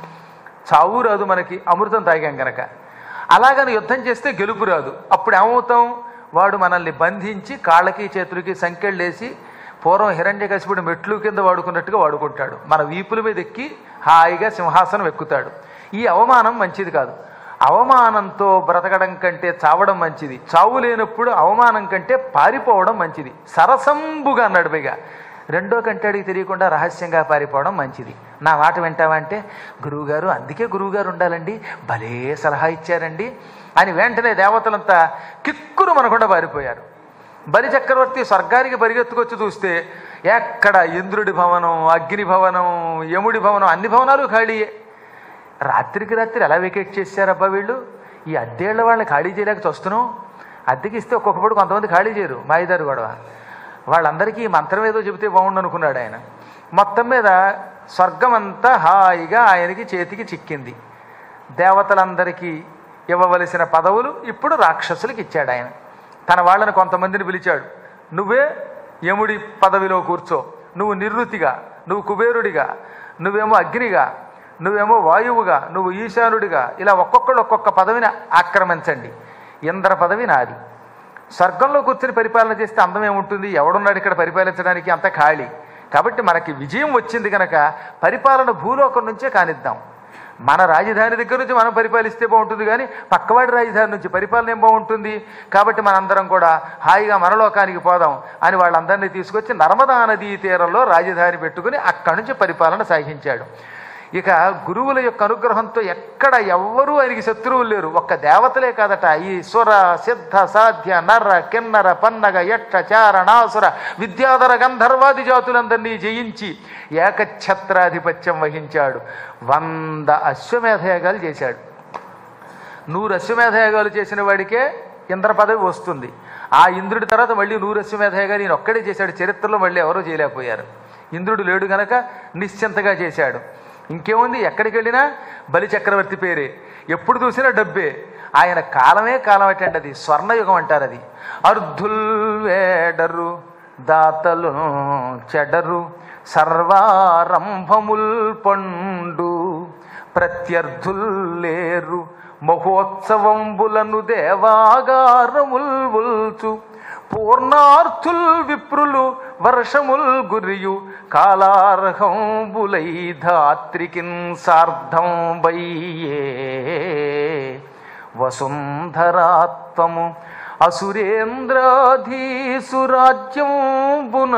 చావు రాదు మనకి అమృతం తాగాం గనక అలాగని యుద్ధం చేస్తే గెలుపు రాదు అప్పుడు ఏమవుతాం వాడు మనల్ని బంధించి కాళ్ళకి చేతులకి సంకెళ్ళేసి పూర్వం హిరణ్యకశిపుడు మెట్లు కింద వాడుకున్నట్టుగా వాడుకుంటాడు మన వీపుల మీద ఎక్కి హాయిగా సింహాసనం ఎక్కుతాడు ఈ అవమానం మంచిది కాదు అవమానంతో బ్రతకడం కంటే చావడం మంచిది చావు లేనప్పుడు అవమానం కంటే పారిపోవడం మంచిది సరసంబుగా అన్నాడు పైగా రెండో కంటాడికి తెలియకుండా రహస్యంగా పారిపోవడం మంచిది నా మాట వింటావా అంటే గురువుగారు అందుకే గురువుగారు ఉండాలండి భలే సలహా ఇచ్చారండి అని వెంటనే దేవతలంతా కిక్కురు మనకుండా పారిపోయారు బలి చక్రవర్తి స్వర్గానికి పరిగెత్తుకొచ్చి చూస్తే ఎక్కడ ఇంద్రుడి భవనం అగ్ని భవనం యముడి భవనం అన్ని భవనాలు ఖాళీయే రాత్రికి రాత్రి ఎలా వెకేట్ చేశారబ్బా వీళ్ళు ఈ అద్దెళ్ళ వాళ్ళని ఖాళీ చేయలేక చూస్తున్నాం అద్దెకి ఇస్తే ఒక్కొక్కప్పుడు కొంతమంది ఖాళీ చేయరు మాయిదారు గొడవ వాళ్ళందరికీ ఈ మంత్రం ఏదో చెబితే బాగుండు అనుకున్నాడు ఆయన మొత్తం మీద స్వర్గం అంతా హాయిగా ఆయనకి చేతికి చిక్కింది దేవతలందరికీ ఇవ్వవలసిన పదవులు ఇప్పుడు రాక్షసులకు ఇచ్చాడు ఆయన తన వాళ్ళని కొంతమందిని పిలిచాడు నువ్వే యముడి పదవిలో కూర్చో నువ్వు నిర్వృతిగా నువ్వు కుబేరుడిగా నువ్వేమో అగ్నిగా నువ్వేమో వాయువుగా నువ్వు ఈశానుడిగా ఇలా ఒక్కొక్కళ్ళు ఒక్కొక్క పదవిని ఆక్రమించండి ఇంద్ర పదవి నాది స్వర్గంలో కూర్చొని పరిపాలన చేస్తే అందం ఏముంటుంది ఎవడున్నాడు ఇక్కడ పరిపాలించడానికి అంత ఖాళీ కాబట్టి మనకి విజయం వచ్చింది కనుక పరిపాలన భూలోకం నుంచే కానిద్దాం మన రాజధాని దగ్గర నుంచి మనం పరిపాలిస్తే బాగుంటుంది కానీ పక్కవాడి రాజధాని నుంచి పరిపాలన ఏం బాగుంటుంది కాబట్టి మనందరం కూడా హాయిగా మన లోకానికి పోదాం అని వాళ్ళందరినీ తీసుకొచ్చి నర్మదా నదీ తీరంలో రాజధాని పెట్టుకుని అక్కడి నుంచి పరిపాలన సాగించాడు ఇక గురువుల యొక్క అనుగ్రహంతో ఎక్కడ ఎవ్వరూ ఆయనకి శత్రువులు లేరు ఒక్క దేవతలే కాదట ఈ సుర సిద్ధ సాధ్య నర్ర కిన్నర పన్నగ యక్ష చారణాసుర విద్యాధర గంధర్వాది జాతులందరినీ జయించి ఏకఛత్రాధిపత్యం వహించాడు వంద అశ్వమేధయాగాలు చేశాడు నూరు అశ్వమేధయాగాలు చేసిన వాడికే ఇంద్ర పదవి వస్తుంది ఆ ఇంద్రుడి తర్వాత మళ్ళీ నూరు అశ్వమేధయాగాలు ఈయన ఒక్కడే చేశాడు చరిత్రలో మళ్ళీ ఎవరూ చేయలేకపోయారు ఇంద్రుడు లేడు గనక నిశ్చింతగా చేశాడు ఇంకేముంది ఎక్కడికి వెళ్ళినా బలి చక్రవర్తి పేరే ఎప్పుడు చూసినా డబ్బే ఆయన కాలమే కాలం అటండి అది స్వర్ణయుగం అంటారు అది అర్ధుల్ వేడరు దాతలు చెడరు సర్వారంభముల్ పండు ప్రత్యర్థుల్ లేరు మహోత్సవంబులను దేవాగారముల్ ఉల్చు పూర్ణార్థుల్ విప్రులు వర్షముల్ గురియు కాలార్హంబులై ధాత్రికిన్ సార్ధం వయ్యే వసుంధరాత్వము అసురేంద్రాధీసురాజ్యంబున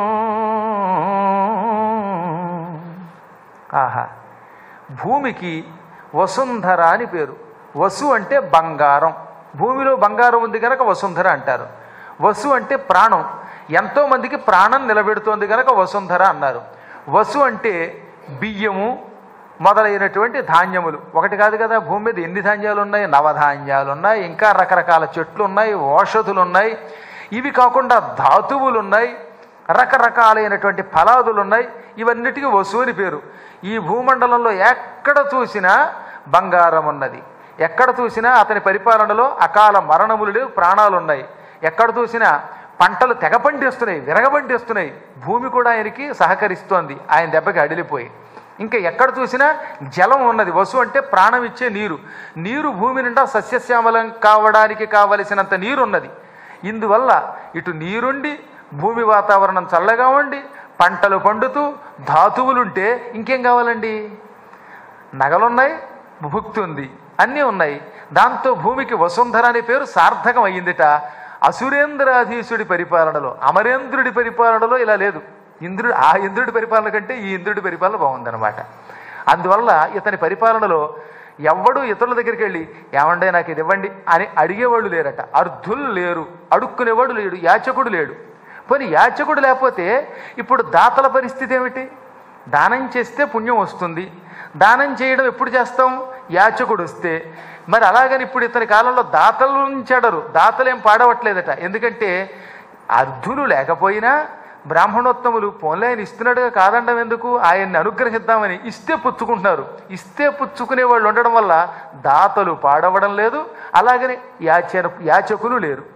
ఆహా భూమికి వసుంధర అని పేరు వసు అంటే బంగారం భూమిలో బంగారం ఉంది కనుక వసుంధర అంటారు వసు అంటే ప్రాణం ఎంతో మందికి ప్రాణం నిలబెడుతోంది కనుక వసుంధర అన్నారు వసు అంటే బియ్యము మొదలైనటువంటి ధాన్యములు ఒకటి కాదు కదా భూమి మీద ఎన్ని ధాన్యాలు ఉన్నాయి నవధాన్యాలు ఉన్నాయి ఇంకా రకరకాల చెట్లు ఉన్నాయి ఓషధులు ఉన్నాయి ఇవి కాకుండా ధాతువులు ఉన్నాయి రకరకాలైనటువంటి ఫలాదులు ఉన్నాయి ఇవన్నిటికీ వసు అని పేరు ఈ భూమండలంలో ఎక్కడ చూసినా బంగారం ఉన్నది ఎక్కడ చూసినా అతని పరిపాలనలో అకాల మరణములు లేవు ప్రాణాలు ఉన్నాయి ఎక్కడ చూసినా పంటలు తెగ పండిస్తున్నాయి విరగబండిస్తున్నాయి భూమి కూడా ఆయనకి సహకరిస్తోంది ఆయన దెబ్బకి అడిలిపోయి ఇంకా ఎక్కడ చూసినా జలం ఉన్నది వసు అంటే ప్రాణం ఇచ్చే నీరు నీరు భూమి నిండా సస్యశ్యామలం కావడానికి కావలసినంత నీరు ఉన్నది ఇందువల్ల ఇటు నీరుండి భూమి వాతావరణం చల్లగా ఉండి పంటలు పండుతూ ధాతువులుంటే ఇంకేం కావాలండి నగలున్నాయి భుక్తి ఉంది అన్నీ ఉన్నాయి దాంతో భూమికి వసుంధర అనే పేరు సార్థకం అయ్యిందిట అసురేంద్రాధీశుడి పరిపాలనలో అమరేంద్రుడి పరిపాలనలో ఇలా లేదు ఇంద్రుడు ఆ ఇంద్రుడి పరిపాలన కంటే ఈ ఇంద్రుడి పరిపాలన బాగుందన్నమాట అందువల్ల ఇతని పరిపాలనలో ఎవ్వడు ఇతరుల దగ్గరికి వెళ్ళి ఏమండే నాకు ఇది ఇవ్వండి అని అడిగేవాళ్ళు లేరట అర్ధులు లేరు అడుక్కునేవాడు లేడు యాచకుడు లేడు పోనీ యాచకుడు లేకపోతే ఇప్పుడు దాతల పరిస్థితి ఏమిటి దానం చేస్తే పుణ్యం వస్తుంది దానం చేయడం ఎప్పుడు చేస్తాం యాచకుడు వస్తే మరి అలాగని ఇప్పుడు ఇతని కాలంలో దాతలు చెడరు దాతలేం పాడవట్లేదట ఎందుకంటే అర్ధులు లేకపోయినా బ్రాహ్మణోత్తములు పోన్లే ఆయన ఇస్తున్నాడుగా కాదండం ఎందుకు ఆయన్ని అనుగ్రహిద్దామని ఇస్తే పుచ్చుకుంటున్నారు ఇస్తే పుచ్చుకునే వాళ్ళు ఉండడం వల్ల దాతలు పాడవడం లేదు అలాగని యాచన యాచకులు లేరు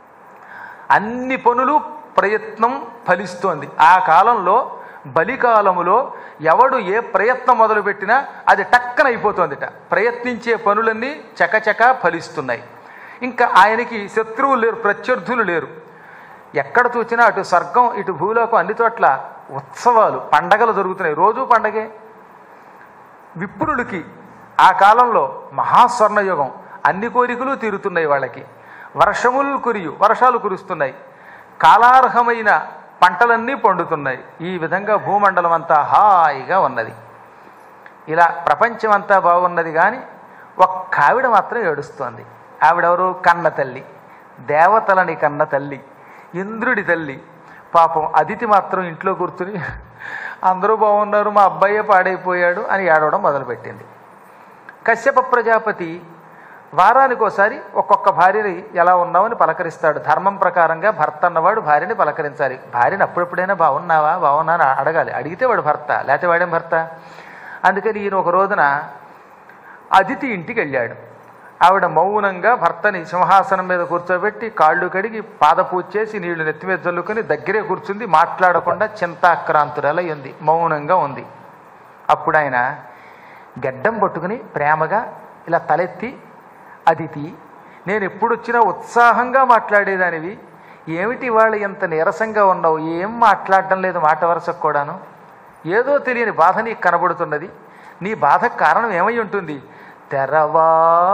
అన్ని పనులు ప్రయత్నం ఫలిస్తోంది ఆ కాలంలో బలికాలములో ఎవడు ఏ ప్రయత్నం మొదలుపెట్టినా అది టక్కన అయిపోతుందిట ప్రయత్నించే పనులన్నీ చకచక ఫలిస్తున్నాయి ఇంకా ఆయనకి శత్రువులు లేరు ప్రత్యర్థులు లేరు ఎక్కడ చూసినా అటు స్వర్గం ఇటు భూలోకం అన్ని చోట్ల ఉత్సవాలు పండగలు జరుగుతున్నాయి రోజు పండగే విప్రులకి ఆ కాలంలో మహాస్వర్ణయుగం అన్ని కోరికలు తీరుతున్నాయి వాళ్ళకి వర్షములు కురియు వర్షాలు కురుస్తున్నాయి కాలార్హమైన పంటలన్నీ పండుతున్నాయి ఈ విధంగా భూమండలం అంతా హాయిగా ఉన్నది ఇలా ప్రపంచం అంతా బాగున్నది కానీ ఒక్క ఆవిడ మాత్రం ఏడుస్తోంది ఆవిడెవరు కన్న తల్లి దేవతలని కన్న తల్లి ఇంద్రుడి తల్లి పాపం అదితి మాత్రం ఇంట్లో కూర్చుని అందరూ బాగున్నారు మా అబ్బాయే పాడైపోయాడు అని ఏడవడం మొదలుపెట్టింది కశ్యప ప్రజాపతి వారానికి ఒకసారి ఒక్కొక్క భార్యని ఎలా ఉన్నావని పలకరిస్తాడు ధర్మం ప్రకారంగా భర్త అన్నవాడు భార్యని పలకరించాలి భార్యని అప్పుడెప్పుడైనా బాగున్నావా బాగున్నా అని అడగాలి అడిగితే వాడు భర్త లేకపోతే వాడేం భర్త అందుకని ఈయన ఒక రోజున అదితి ఇంటికి వెళ్ళాడు ఆవిడ మౌనంగా భర్తని సింహాసనం మీద కూర్చోబెట్టి కాళ్ళు కడిగి పాదపూజ చేసి నీళ్లు నెత్తి మీద చల్లుకొని దగ్గరే కూర్చుంది మాట్లాడకుండా చింతాక్రాంతురాలై ఉంది మౌనంగా ఉంది అప్పుడు ఆయన గడ్డం పట్టుకుని ప్రేమగా ఇలా తలెత్తి అదితి నేను ఎప్పుడు వచ్చినా ఉత్సాహంగా మాట్లాడేదానివి ఏమిటి వాళ్ళు ఇంత నీరసంగా ఉన్నావు ఏం మాట్లాడడం లేదు మాట వరుసకు కూడాను ఏదో తెలియని బాధ నీకు కనబడుతున్నది నీ బాధకు కారణం ఏమై ఉంటుంది తెరవా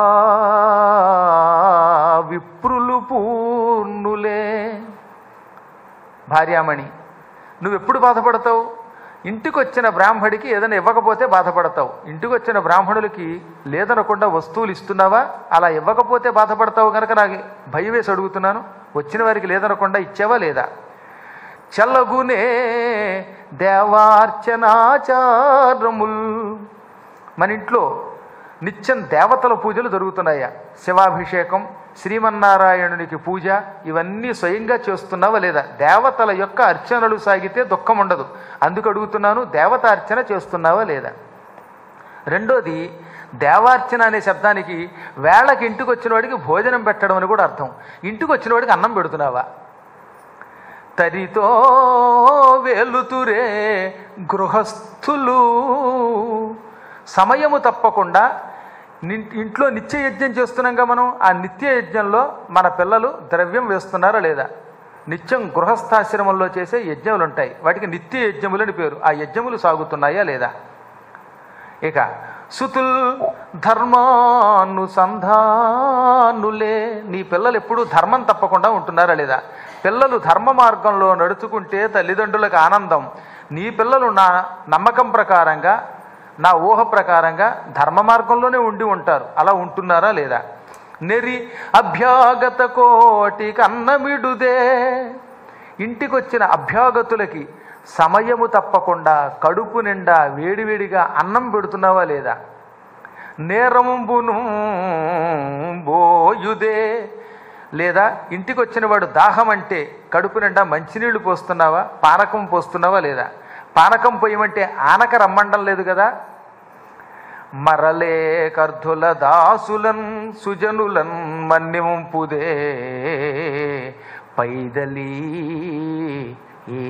విప్రులు పూర్ణులే భార్యామణి నువ్వు ఎప్పుడు బాధపడతావు ఇంటికి వచ్చిన బ్రాహ్మడికి ఏదైనా ఇవ్వకపోతే బాధపడతావు ఇంటికి వచ్చిన బ్రాహ్మణులకి లేదనకుండా వస్తువులు ఇస్తున్నావా అలా ఇవ్వకపోతే బాధపడతావు కనుక నాకు భయం వేసి అడుగుతున్నాను వచ్చిన వారికి లేదనకుండా ఇచ్చావా లేదా చల్లగునే దేవార్చనాచారముల్ మన ఇంట్లో నిత్యం దేవతల పూజలు జరుగుతున్నాయా శివాభిషేకం శ్రీమన్నారాయణునికి పూజ ఇవన్నీ స్వయంగా చేస్తున్నావా లేదా దేవతల యొక్క అర్చనలు సాగితే దుఃఖం ఉండదు అందుకు అడుగుతున్నాను దేవత అర్చన చేస్తున్నావా లేదా రెండోది దేవార్చన అనే శబ్దానికి వేళకి ఇంటికి వచ్చిన వాడికి భోజనం పెట్టడం అని కూడా అర్థం ఇంటికి వచ్చిన వాడికి అన్నం పెడుతున్నావా తరితో వేలుతురే గృహస్థులు సమయము తప్పకుండా ని- ఇంట్లో నిత్య యజ్ఞం చేస్తున్నాంగా మనం ఆ నిత్య యజ్ఞంలో మన పిల్లలు ద్రవ్యం వేస్తున్నారా లేదా నిత్యం గృహస్థాశ్రమంలో చేసే యజ్ఞములు ఉంటాయి వాటికి నిత్య యజ్ఞములని పేరు ఆ యజ్ఞములు సాగుతున్నాయా లేదా ఇక సుతుల్ ధర్మానుసంధానులే నీ పిల్లలు ఎప్పుడూ ధర్మం తప్పకుండా ఉంటున్నారా లేదా పిల్లలు ధర్మ మార్గంలో నడుచుకుంటే తల్లిదండ్రులకు ఆనందం నీ పిల్లలు నా నమ్మకం ప్రకారంగా నా ఊహ ప్రకారంగా ధర్మ మార్గంలోనే ఉండి ఉంటారు అలా ఉంటున్నారా లేదా నెరి అభ్యాగత కోటి కన్నమిడుదే ఇంటికొచ్చిన అభ్యాగతులకి సమయము తప్పకుండా కడుపు నిండా వేడివేడిగా అన్నం పెడుతున్నావా లేదా నేరంబును బోయుదే లేదా ఇంటికి వచ్చిన వాడు దాహం అంటే కడుపు నిండా మంచినీళ్లు పోస్తున్నావా పానకం పోస్తున్నావా లేదా పానకం పోయమంటే ఆనక రమ్మండం లేదు కదా మరలే కర్ధుల దాసులన్ సుజనులన్ మన్నింపుదే పైదలీ ఏ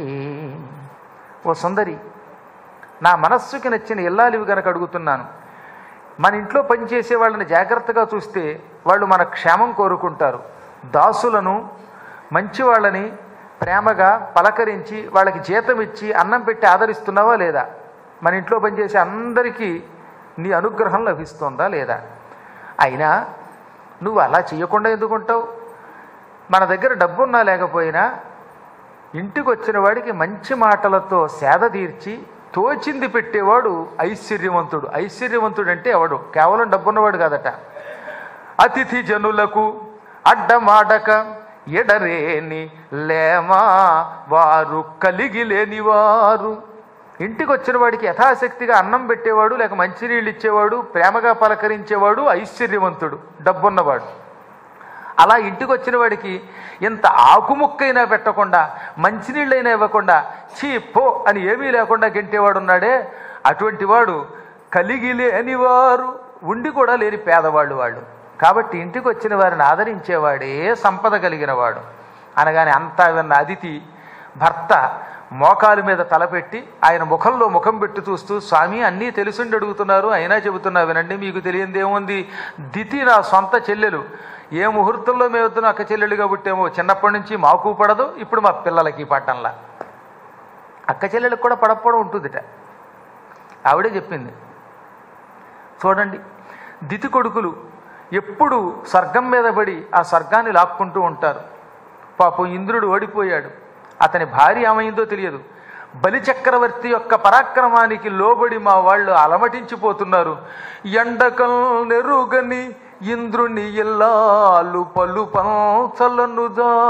ఓ సుందరి నా మనస్సుకి నచ్చిన ఇల్లాలివి గనక అడుగుతున్నాను మన ఇంట్లో పనిచేసే వాళ్ళని జాగ్రత్తగా చూస్తే వాళ్ళు మన క్షేమం కోరుకుంటారు దాసులను మంచి వాళ్ళని ప్రేమగా పలకరించి వాళ్ళకి జీతం ఇచ్చి అన్నం పెట్టి ఆదరిస్తున్నావా లేదా మన ఇంట్లో పనిచేసే అందరికీ నీ అనుగ్రహం లభిస్తుందా లేదా అయినా నువ్వు అలా చేయకుండా ఎందుకుంటావు మన దగ్గర డబ్బున్నా లేకపోయినా ఇంటికి వచ్చిన వాడికి మంచి మాటలతో సేద తీర్చి తోచింది పెట్టేవాడు ఐశ్వర్యవంతుడు ఐశ్వర్యవంతుడు అంటే ఎవడు కేవలం డబ్బున్నవాడు కాదట అతిథి జనులకు అడ్డమాడక ఎడరేని లేమా వారు కలిగి లేనివారు ఇంటికి వచ్చిన వాడికి యథాశక్తిగా అన్నం పెట్టేవాడు లేక మంచినీళ్ళు ఇచ్చేవాడు ప్రేమగా పలకరించేవాడు ఐశ్వర్యవంతుడు డబ్బున్నవాడు అలా ఇంటికి వచ్చిన వాడికి ఇంత ఆకుముక్కైనా పెట్టకుండా మంచినీళ్ళైనా ఇవ్వకుండా చీ పో అని ఏమీ లేకుండా గెంటేవాడు ఉన్నాడే అటువంటి వాడు కలిగి లేని వారు ఉండి కూడా లేని పేదవాళ్ళు వాళ్ళు కాబట్టి ఇంటికి వచ్చిన వారిని ఆదరించేవాడే సంపద కలిగిన వాడు అనగానే అంతా విన్న అదితి భర్త మోకాలు మీద తలపెట్టి ఆయన ముఖంలో ముఖం పెట్టి చూస్తూ స్వామి అన్నీ తెలుసుండి అడుగుతున్నారు అయినా చెబుతున్నా వినండి మీకు తెలియంది ఏముంది దితి నా సొంత చెల్లెలు ఏ ముహూర్తంలో మేము వద్దున అక్క చెల్లెలుగా పుట్టామో చిన్నప్పటి నుంచి మాకు పడదు ఇప్పుడు మా పిల్లలకి పట్టంలా అక్క చెల్లెలకు కూడా పడకపోవడం ఉంటుందిట ఆవిడే చెప్పింది చూడండి దితి కొడుకులు ఎప్పుడు స్వర్గం మీద పడి ఆ స్వర్గాన్ని లాక్కుంటూ ఉంటారు పాపం ఇంద్రుడు ఓడిపోయాడు అతని భార్య ఏమైందో తెలియదు బలిచక్రవర్తి యొక్క పరాక్రమానికి లోబడి మా వాళ్ళు అలమటించిపోతున్నారు ఎండకం నెరుగని ఇంద్రుని ఇల్లాలు పలు పంచలను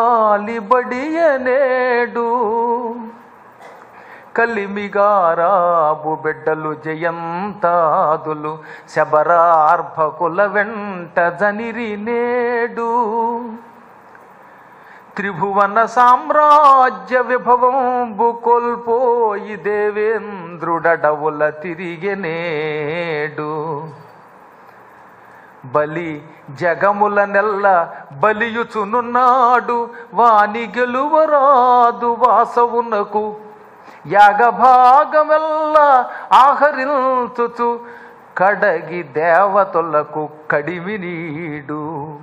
జాలిబడియనేడు కలిమిగారాబు బిడ్డలు జయంతాదులు శబరార్భకుల వెంట జనిరి నేడు త్రిభువన సామ్రాజ్య విభవంబు కోల్పోయి దేవేంద్రుడడవుల తిరిగెనేడు బలి జగముల నెల్ల బలియుచునున్నాడు వాని గెలువరాదు వాసవునకు యాగభాగమెల్ల ఆహరించుచు కడగి దేవతలకు కడిమి నీడు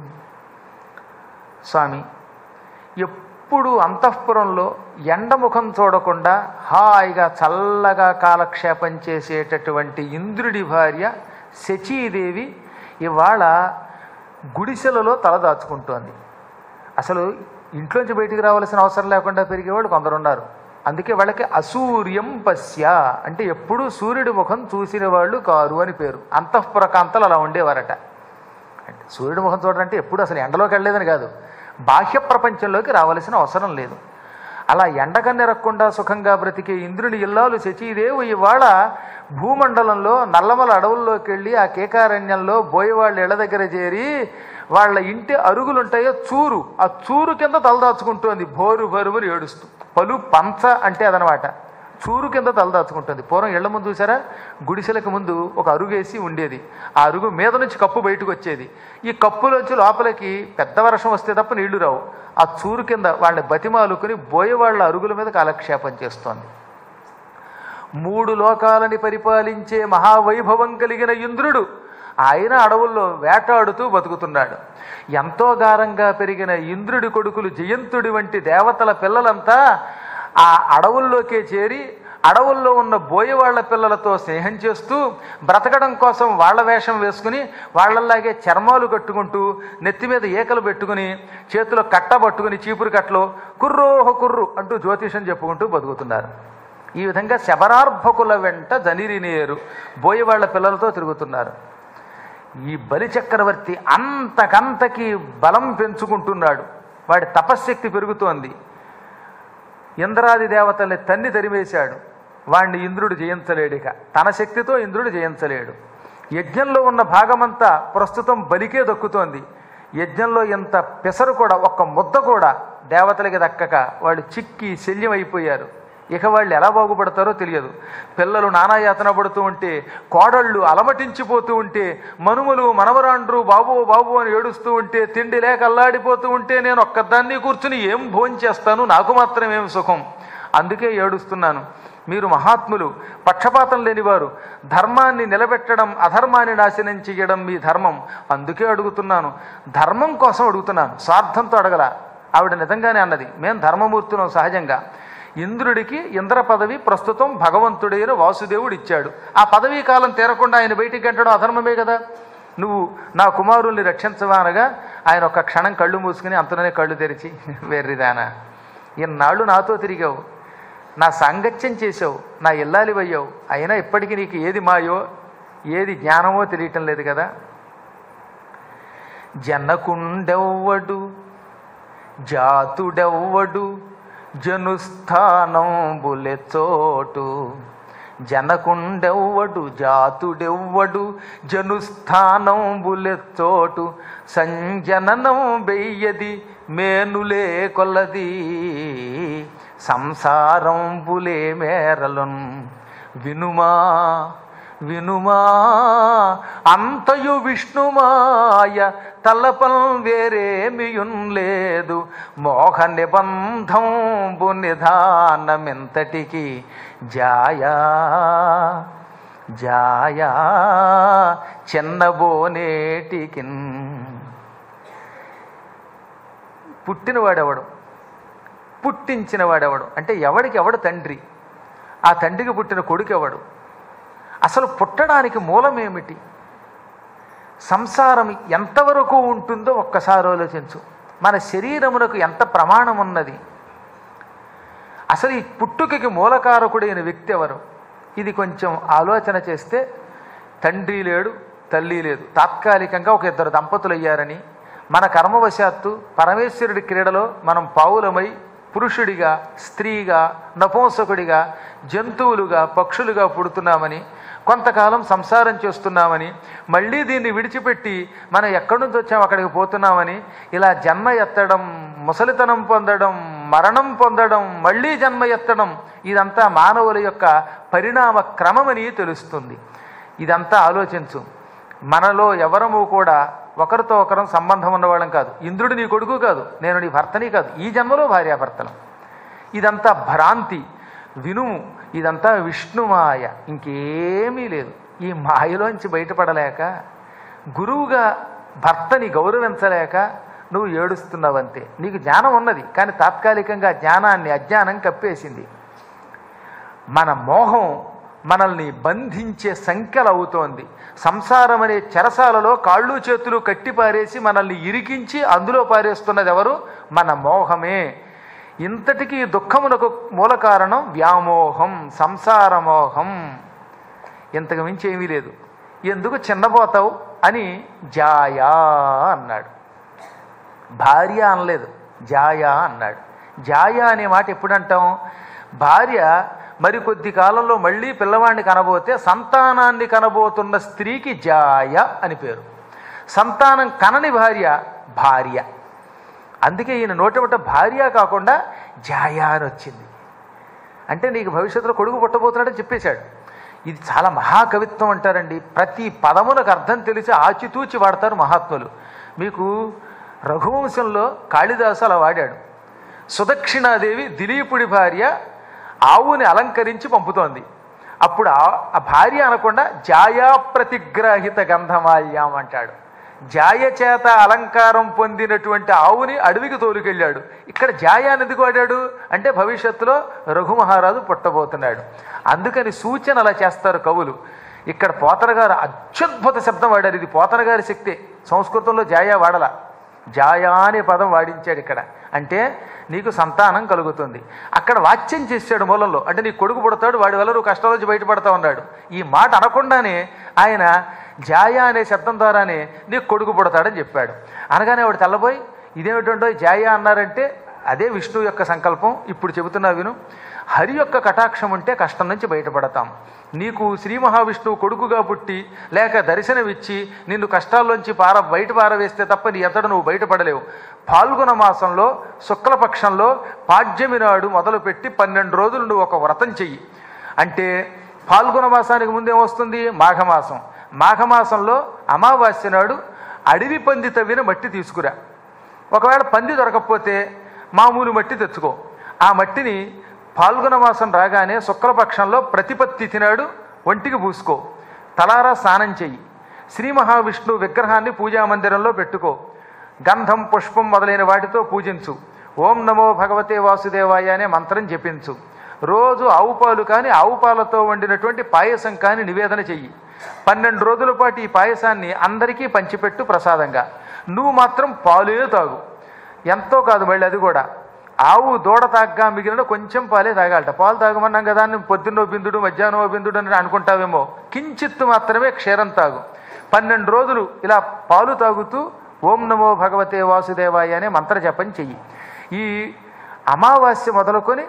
స్వామి ఎప్పుడు అంతఃపురంలో ఎండముఖం చూడకుండా హాయిగా చల్లగా కాలక్షేపం చేసేటటువంటి ఇంద్రుడి భార్య శచీదేవి ఇవాళ గుడిసెలలో తలదాచుకుంటోంది అసలు ఇంట్లోంచి బయటికి రావాల్సిన అవసరం లేకుండా పెరిగేవాళ్ళు కొందరున్నారు అందుకే వాళ్ళకి అసూర్యం పశ్య అంటే ఎప్పుడూ సూర్యుడి ముఖం చూసిన వాళ్ళు కారు అని పేరు అంతఃపుర కాంతలు అలా ఉండేవారట అంటే సూర్యుడి ముఖం చూడాలంటే ఎప్పుడు అసలు ఎండలోకి వెళ్ళలేదని కాదు బాహ్య ప్రపంచంలోకి రావాల్సిన అవసరం లేదు అలా ఎండకన్నెరక్కుండా సుఖంగా బ్రతికే ఇంద్రుని ఇల్లాలు శచీదేవి ఇవాళ భూమండలంలో నల్లమల అడవుల్లోకి వెళ్ళి ఆ కేకారణ్యంలో బోయవాళ్ళ ఇళ్ళ దగ్గర చేరి వాళ్ళ ఇంటి అరుగులుంటాయో చూరు ఆ చూరు కింద తలదాచుకుంటోంది బోరు బరువులు ఏడుస్తూ పలు పంచ అంటే అదనమాట చూరు కింద తలదాచుకుంటుంది పూర్వం ఇళ్ల ముందు చూసారా గుడిసెలకు ముందు ఒక అరుగు వేసి ఉండేది ఆ అరుగు మీద నుంచి కప్పు బయటకు వచ్చేది ఈ కప్పులోంచి లోపలికి పెద్ద వర్షం వస్తే తప్ప నీళ్లు రావు ఆ చూరు కింద వాళ్ళని బతిమాలుకుని బోయవాళ్ళ అరుగుల మీద కాలక్షేపం చేస్తోంది మూడు లోకాలని పరిపాలించే మహావైభవం కలిగిన ఇంద్రుడు ఆయన అడవుల్లో వేటాడుతూ బతుకుతున్నాడు ఎంతో గారంగా పెరిగిన ఇంద్రుడి కొడుకులు జయంతుడి వంటి దేవతల పిల్లలంతా ఆ అడవుల్లోకే చేరి అడవుల్లో ఉన్న బోయవాళ్ల పిల్లలతో స్నేహం చేస్తూ బ్రతకడం కోసం వాళ్ళ వేషం వేసుకుని వాళ్ళలాగే చర్మాలు కట్టుకుంటూ నెత్తి మీద ఏకలు పెట్టుకుని చేతిలో కట్ట పట్టుకుని చీపురు కట్టలో కుర్రోహ కుర్రు అంటూ జ్యోతిషం చెప్పుకుంటూ బతుకుతున్నారు ఈ విధంగా శబరార్భకుల వెంట జనిరినేరు బోయవాళ్ల పిల్లలతో తిరుగుతున్నారు ఈ బలి చక్రవర్తి అంతకంతకి బలం పెంచుకుంటున్నాడు వాడి తపశ్శక్తి పెరుగుతోంది ఇంద్రాది దేవతల్ని తన్ని తరిమేశాడు వాణ్ణి ఇంద్రుడు జయించలేడిక తన శక్తితో ఇంద్రుడు జయించలేడు యజ్ఞంలో ఉన్న భాగమంతా ప్రస్తుతం బలికే దక్కుతోంది యజ్ఞంలో ఇంత పెసరు కూడా ఒక్క ముద్ద కూడా దేవతలకి దక్కక వాళ్ళు చిక్కి శల్యం అయిపోయారు ఇక వాళ్ళు ఎలా బాగుపడతారో తెలియదు పిల్లలు నానాయాతన పడుతూ ఉంటే కోడళ్ళు అలమటించిపోతూ ఉంటే మనుమలు మనవరాండ్రు బాబు బాబు అని ఏడుస్తూ ఉంటే తిండి లేక అల్లాడిపోతూ ఉంటే నేను ఒక్కదాన్ని కూర్చుని ఏం భోంచేస్తాను నాకు మాత్రం ఏం సుఖం అందుకే ఏడుస్తున్నాను మీరు మహాత్ములు పక్షపాతం లేనివారు ధర్మాన్ని నిలబెట్టడం అధర్మాన్ని నాశనం చేయడం మీ ధర్మం అందుకే అడుగుతున్నాను ధర్మం కోసం అడుగుతున్నాను స్వార్థంతో అడగల ఆవిడ నిజంగానే అన్నది మేం ధర్మమూర్తులం సహజంగా ఇంద్రుడికి ఇంద్ర పదవి ప్రస్తుతం భగవంతుడైన వాసుదేవుడు ఇచ్చాడు ఆ పదవీ కాలం తీరకుండా ఆయన బయటికి గంటడం అధర్మమే కదా నువ్వు నా కుమారుల్ని రక్షించవా అనగా ఆయన ఒక క్షణం కళ్ళు మూసుకుని అంతలోనే కళ్ళు తెరిచి వెర్రిదానా ఇన్నాళ్ళు నాతో తిరిగావు నా సాంగత్యం చేసావు నా ఇల్లాలివయ్యావు అయినా ఇప్పటికీ నీకు ఏది మాయో ఏది జ్ఞానమో తెలియటం లేదు కదా జనకుండెవ్వడు జాతుడెవ్వడు జనుస్థానంబులె చోటు జనకుండెవ్వడు జాతుడెవ్వడు జనుస్థానంబులెచ్చోటు సంజననం బెయ్యది మేనులే కొలది సంసారంబులే మేరలున్ వినుమా వినుమా అంతయు విష్ణుమాయ తలపం వేరేమియున్ లేదు మోహ నిబంధంబు నిధానమెంతటికి జాయా జాయా చిన్నబోనేటికిన్ పుట్టినవాడెవడు పుట్టించిన వాడెవడు అంటే ఎవడికి ఎవడు తండ్రి ఆ తండ్రికి పుట్టిన కొడుకు ఎవడు అసలు పుట్టడానికి మూలమేమిటి సంసారం ఎంతవరకు ఉంటుందో ఒక్కసారి ఆలోచించు మన శరీరమునకు ఎంత ప్రమాణం ఉన్నది అసలు ఈ పుట్టుకకి మూలకారకుడైన వ్యక్తి ఎవరు ఇది కొంచెం ఆలోచన చేస్తే తండ్రి లేడు తల్లి లేదు తాత్కాలికంగా ఒక ఇద్దరు దంపతులు అయ్యారని మన కర్మవశాత్తు పరమేశ్వరుడి క్రీడలో మనం పావులమై పురుషుడిగా స్త్రీగా నపుంసకుడిగా జంతువులుగా పక్షులుగా పుడుతున్నామని కొంతకాలం సంసారం చేస్తున్నామని మళ్ళీ దీన్ని విడిచిపెట్టి మనం ఎక్కడి నుంచి వచ్చాం అక్కడికి పోతున్నామని ఇలా జన్మ ఎత్తడం ముసలితనం పొందడం మరణం పొందడం మళ్ళీ జన్మ ఎత్తడం ఇదంతా మానవుల యొక్క పరిణామ క్రమమని తెలుస్తుంది ఇదంతా ఆలోచించు మనలో ఎవరము కూడా ఒకరితో ఒకరం సంబంధం ఉన్నవాళ్ళం కాదు ఇంద్రుడు నీ కొడుకు కాదు నేను నీ భర్తని కాదు ఈ జన్మలో భార్యాభర్తలం ఇదంతా భ్రాంతి వినుము ఇదంతా విష్ణుమాయ ఇంకేమీ లేదు ఈ మాయలోంచి బయటపడలేక గురువుగా భర్తని గౌరవించలేక నువ్వు ఏడుస్తున్నావంతే నీకు జ్ఞానం ఉన్నది కానీ తాత్కాలికంగా జ్ఞానాన్ని అజ్ఞానం కప్పేసింది మన మోహం మనల్ని బంధించే సంఖ్యలు అవుతోంది సంసారం అనే చెరసాలలో కాళ్ళు చేతులు కట్టి పారేసి మనల్ని ఇరికించి అందులో పారేస్తున్నది ఎవరు మన మోహమే ఇంతటికీ దుఃఖమునకు మూల కారణం వ్యామోహం సంసార మోహం ఇంతకు మించి ఏమీ లేదు ఎందుకు చిన్నపోతావు అని జాయా అన్నాడు భార్య అనలేదు జాయా అన్నాడు జాయా అనే మాట ఎప్పుడు అంటాం భార్య మరి కొద్ది కాలంలో మళ్ళీ పిల్లవాడిని కనబోతే సంతానాన్ని కనబోతున్న స్త్రీకి జాయ అని పేరు సంతానం కనని భార్య భార్య అందుకే ఈయన నోటమట భార్య కాకుండా జాయా అని వచ్చింది అంటే నీకు భవిష్యత్తులో కొడుకు పుట్టబోతున్నాడని చెప్పేశాడు ఇది చాలా మహాకవిత్వం అంటారండి ప్రతి పదమునకు అర్థం తెలిసి ఆచితూచి వాడతారు మహాత్ములు మీకు రఘువంశంలో కాళిదాసు అలా వాడాడు సుదక్షిణాదేవి దిలీపుడి భార్య ఆవుని అలంకరించి పంపుతోంది అప్పుడు ఆ- ఆ భార్య అనకుండా జాయా ప్రతిగ్రాహిత గంధమాల్యాం అంటాడు జాయ చేత అలంకారం పొందినటువంటి ఆవుని అడవికి తోలుకెళ్ళాడు ఇక్కడ జాయ అని ఎందుకు వాడాడు అంటే భవిష్యత్తులో రఘు మహారాజు పుట్టబోతున్నాడు అందుకని సూచన అలా చేస్తారు కవులు ఇక్కడ పోతన గారు అత్యద్భుత శబ్దం వాడారు ఇది పోతన గారి శక్తే సంస్కృతంలో జాయ వాడలా జాయా అనే పదం వాడించాడు ఇక్కడ అంటే నీకు సంతానం కలుగుతుంది అక్కడ వాచ్యం చేశాడు మూలంలో అంటే నీ కొడుకు పుడతాడు వాడి వల్ల నువ్వు కష్టాల నుంచి బయటపడతా ఉన్నాడు ఈ మాట అనకుండానే ఆయన జాయా అనే శబ్దం ద్వారానే నీకు కొడుకు పుడతాడని చెప్పాడు అనగానే వాడు తెల్లబోయి ఇదేమిటంటో జాయా అన్నారంటే అదే విష్ణువు యొక్క సంకల్పం ఇప్పుడు చెబుతున్నా విను హరి యొక్క కటాక్షం ఉంటే కష్టం నుంచి బయటపడతాం నీకు శ్రీ మహావిష్ణువు కొడుకుగా పుట్టి లేక దర్శనమిచ్చి నిన్ను కష్టాల్లోంచి పార బయట పారవేస్తే తప్ప నీ ఎతడు నువ్వు బయటపడలేవు పాల్గొన మాసంలో శుక్లపక్షంలో పాడ్యమి నాడు మొదలుపెట్టి పన్నెండు రోజులు నువ్వు ఒక వ్రతం చెయ్యి అంటే పాల్గొన మాసానికి ముందేమొస్తుంది మాఘమాసం మాఘమాసంలో అమావాస్య నాడు అడవి పంది తవ్విన మట్టి తీసుకురా ఒకవేళ పంది దొరకకపోతే మామూలు మట్టి తెచ్చుకో ఆ మట్టిని పాల్గొన మాసం రాగానే శుక్లపక్షంలో ప్రతిపత్తి తినాడు ఒంటికి పూసుకో తలారా స్నానం చెయ్యి శ్రీ మహావిష్ణువు విగ్రహాన్ని పూజా మందిరంలో పెట్టుకో గంధం పుష్పం మొదలైన వాటితో పూజించు ఓం నమో భగవతే వాసుదేవాయ అనే మంత్రం జపించు రోజు ఆవు పాలు కానీ ఆవు పాలతో వండినటువంటి పాయసం కానీ నివేదన చెయ్యి పన్నెండు రోజుల పాటు ఈ పాయసాన్ని అందరికీ పంచిపెట్టు ప్రసాదంగా నువ్వు మాత్రం పాలే తాగు ఎంతో కాదు మళ్ళీ అది కూడా ఆవు దూడ తాగ్గా మిగిలిన కొంచెం పాలే తాగాలట పాలు తాగమన్నాం కదా అని పొద్దున్నో బిందుడు మధ్యాహ్నమో బిందుడు అని అనుకుంటావేమో కించిత్తు మాత్రమే క్షీరం తాగు పన్నెండు రోజులు ఇలా పాలు తాగుతూ ఓం నమో భగవతే వాసుదేవాయ అనే మంత్ర జపం చెయ్యి ఈ అమావాస్య మొదలుకొని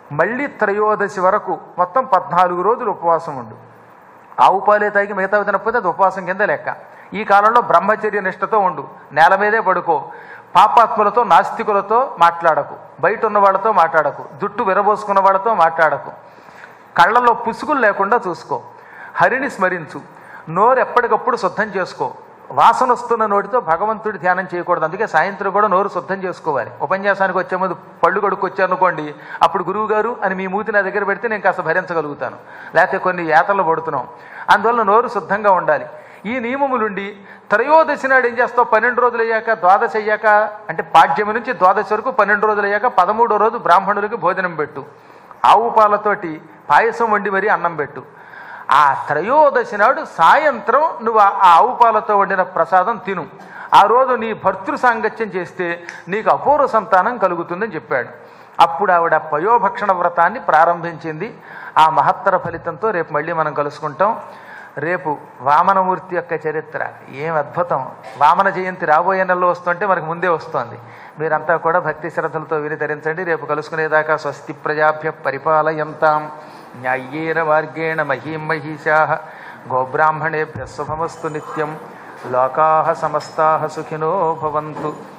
మళ్ళీ త్రయోదశి వరకు మొత్తం పద్నాలుగు రోజులు ఉపవాసం ఉండు ఆవు పాలే తాగి మిగతా తినకపోతే అది ఉపవాసం కింద లెక్క ఈ కాలంలో బ్రహ్మచర్య నిష్టతో ఉండు నేల మీదే పడుకో పాపాత్ములతో నాస్తికులతో మాట్లాడకు బయట ఉన్న వాళ్ళతో మాట్లాడకు జుట్టు విరబోసుకున్న వాళ్ళతో మాట్లాడకు కళ్ళల్లో పుసుగులు లేకుండా చూసుకో హరిని స్మరించు నోరు ఎప్పటికప్పుడు శుద్ధం చేసుకో వాసన వస్తున్న నోటితో భగవంతుడి ధ్యానం చేయకూడదు అందుకే సాయంత్రం కూడా నోరు శుద్ధం చేసుకోవాలి ఉపన్యాసానికి వచ్చే ముందు పళ్ళు కడుక్కు వచ్చారనుకోండి అప్పుడు గురువు గారు అని మీ మూతి నా దగ్గర పెడితే నేను కాస్త భరించగలుగుతాను లేకపోతే కొన్ని యాతలు పడుతున్నాం అందువల్ల నోరు శుద్ధంగా ఉండాలి ఈ నియమములుండి త్రయోదశి నాడు ఏం చేస్తావు పన్నెండు రోజులు అయ్యాక ద్వాదశి అయ్యాక అంటే పాడ్యమి నుంచి ద్వాదశి వరకు పన్నెండు రోజులు అయ్యాక పదమూడో రోజు బ్రాహ్మణులకి భోజనం పెట్టు ఆవు పాలతోటి పాయసం వండి మరీ అన్నం పెట్టు ఆ త్రయోదశి నాడు సాయంత్రం నువ్వు ఆ ఆ ఆవు పాలతో వండిన ప్రసాదం తిను ఆ రోజు నీ భర్తృ సాంగత్యం చేస్తే నీకు అపూర్వ సంతానం కలుగుతుందని చెప్పాడు అప్పుడు ఆవిడ పయోభక్షణ వ్రతాన్ని ప్రారంభించింది ఆ మహత్తర ఫలితంతో రేపు మళ్ళీ మనం కలుసుకుంటాం రేపు వామనమూర్తి యొక్క చరిత్ర ఏం అద్భుతం వామన జయంతి రాబోయే నెలలో వస్తుంటే మనకు ముందే వస్తోంది మీరంతా కూడా భక్తి శ్రద్ధలతో విని తరించండి రేపు కలుసుకునేదాకా స్వస్తి ప్రజాభ్య పరిపాలయంతాం న్యాయ్యేన మార్గేణ మహీం మహిషా గోబ్రాహ్మణేభ్య శుభమస్తు నిత్యం లోకా సమస్తా సుఖినో భవంతు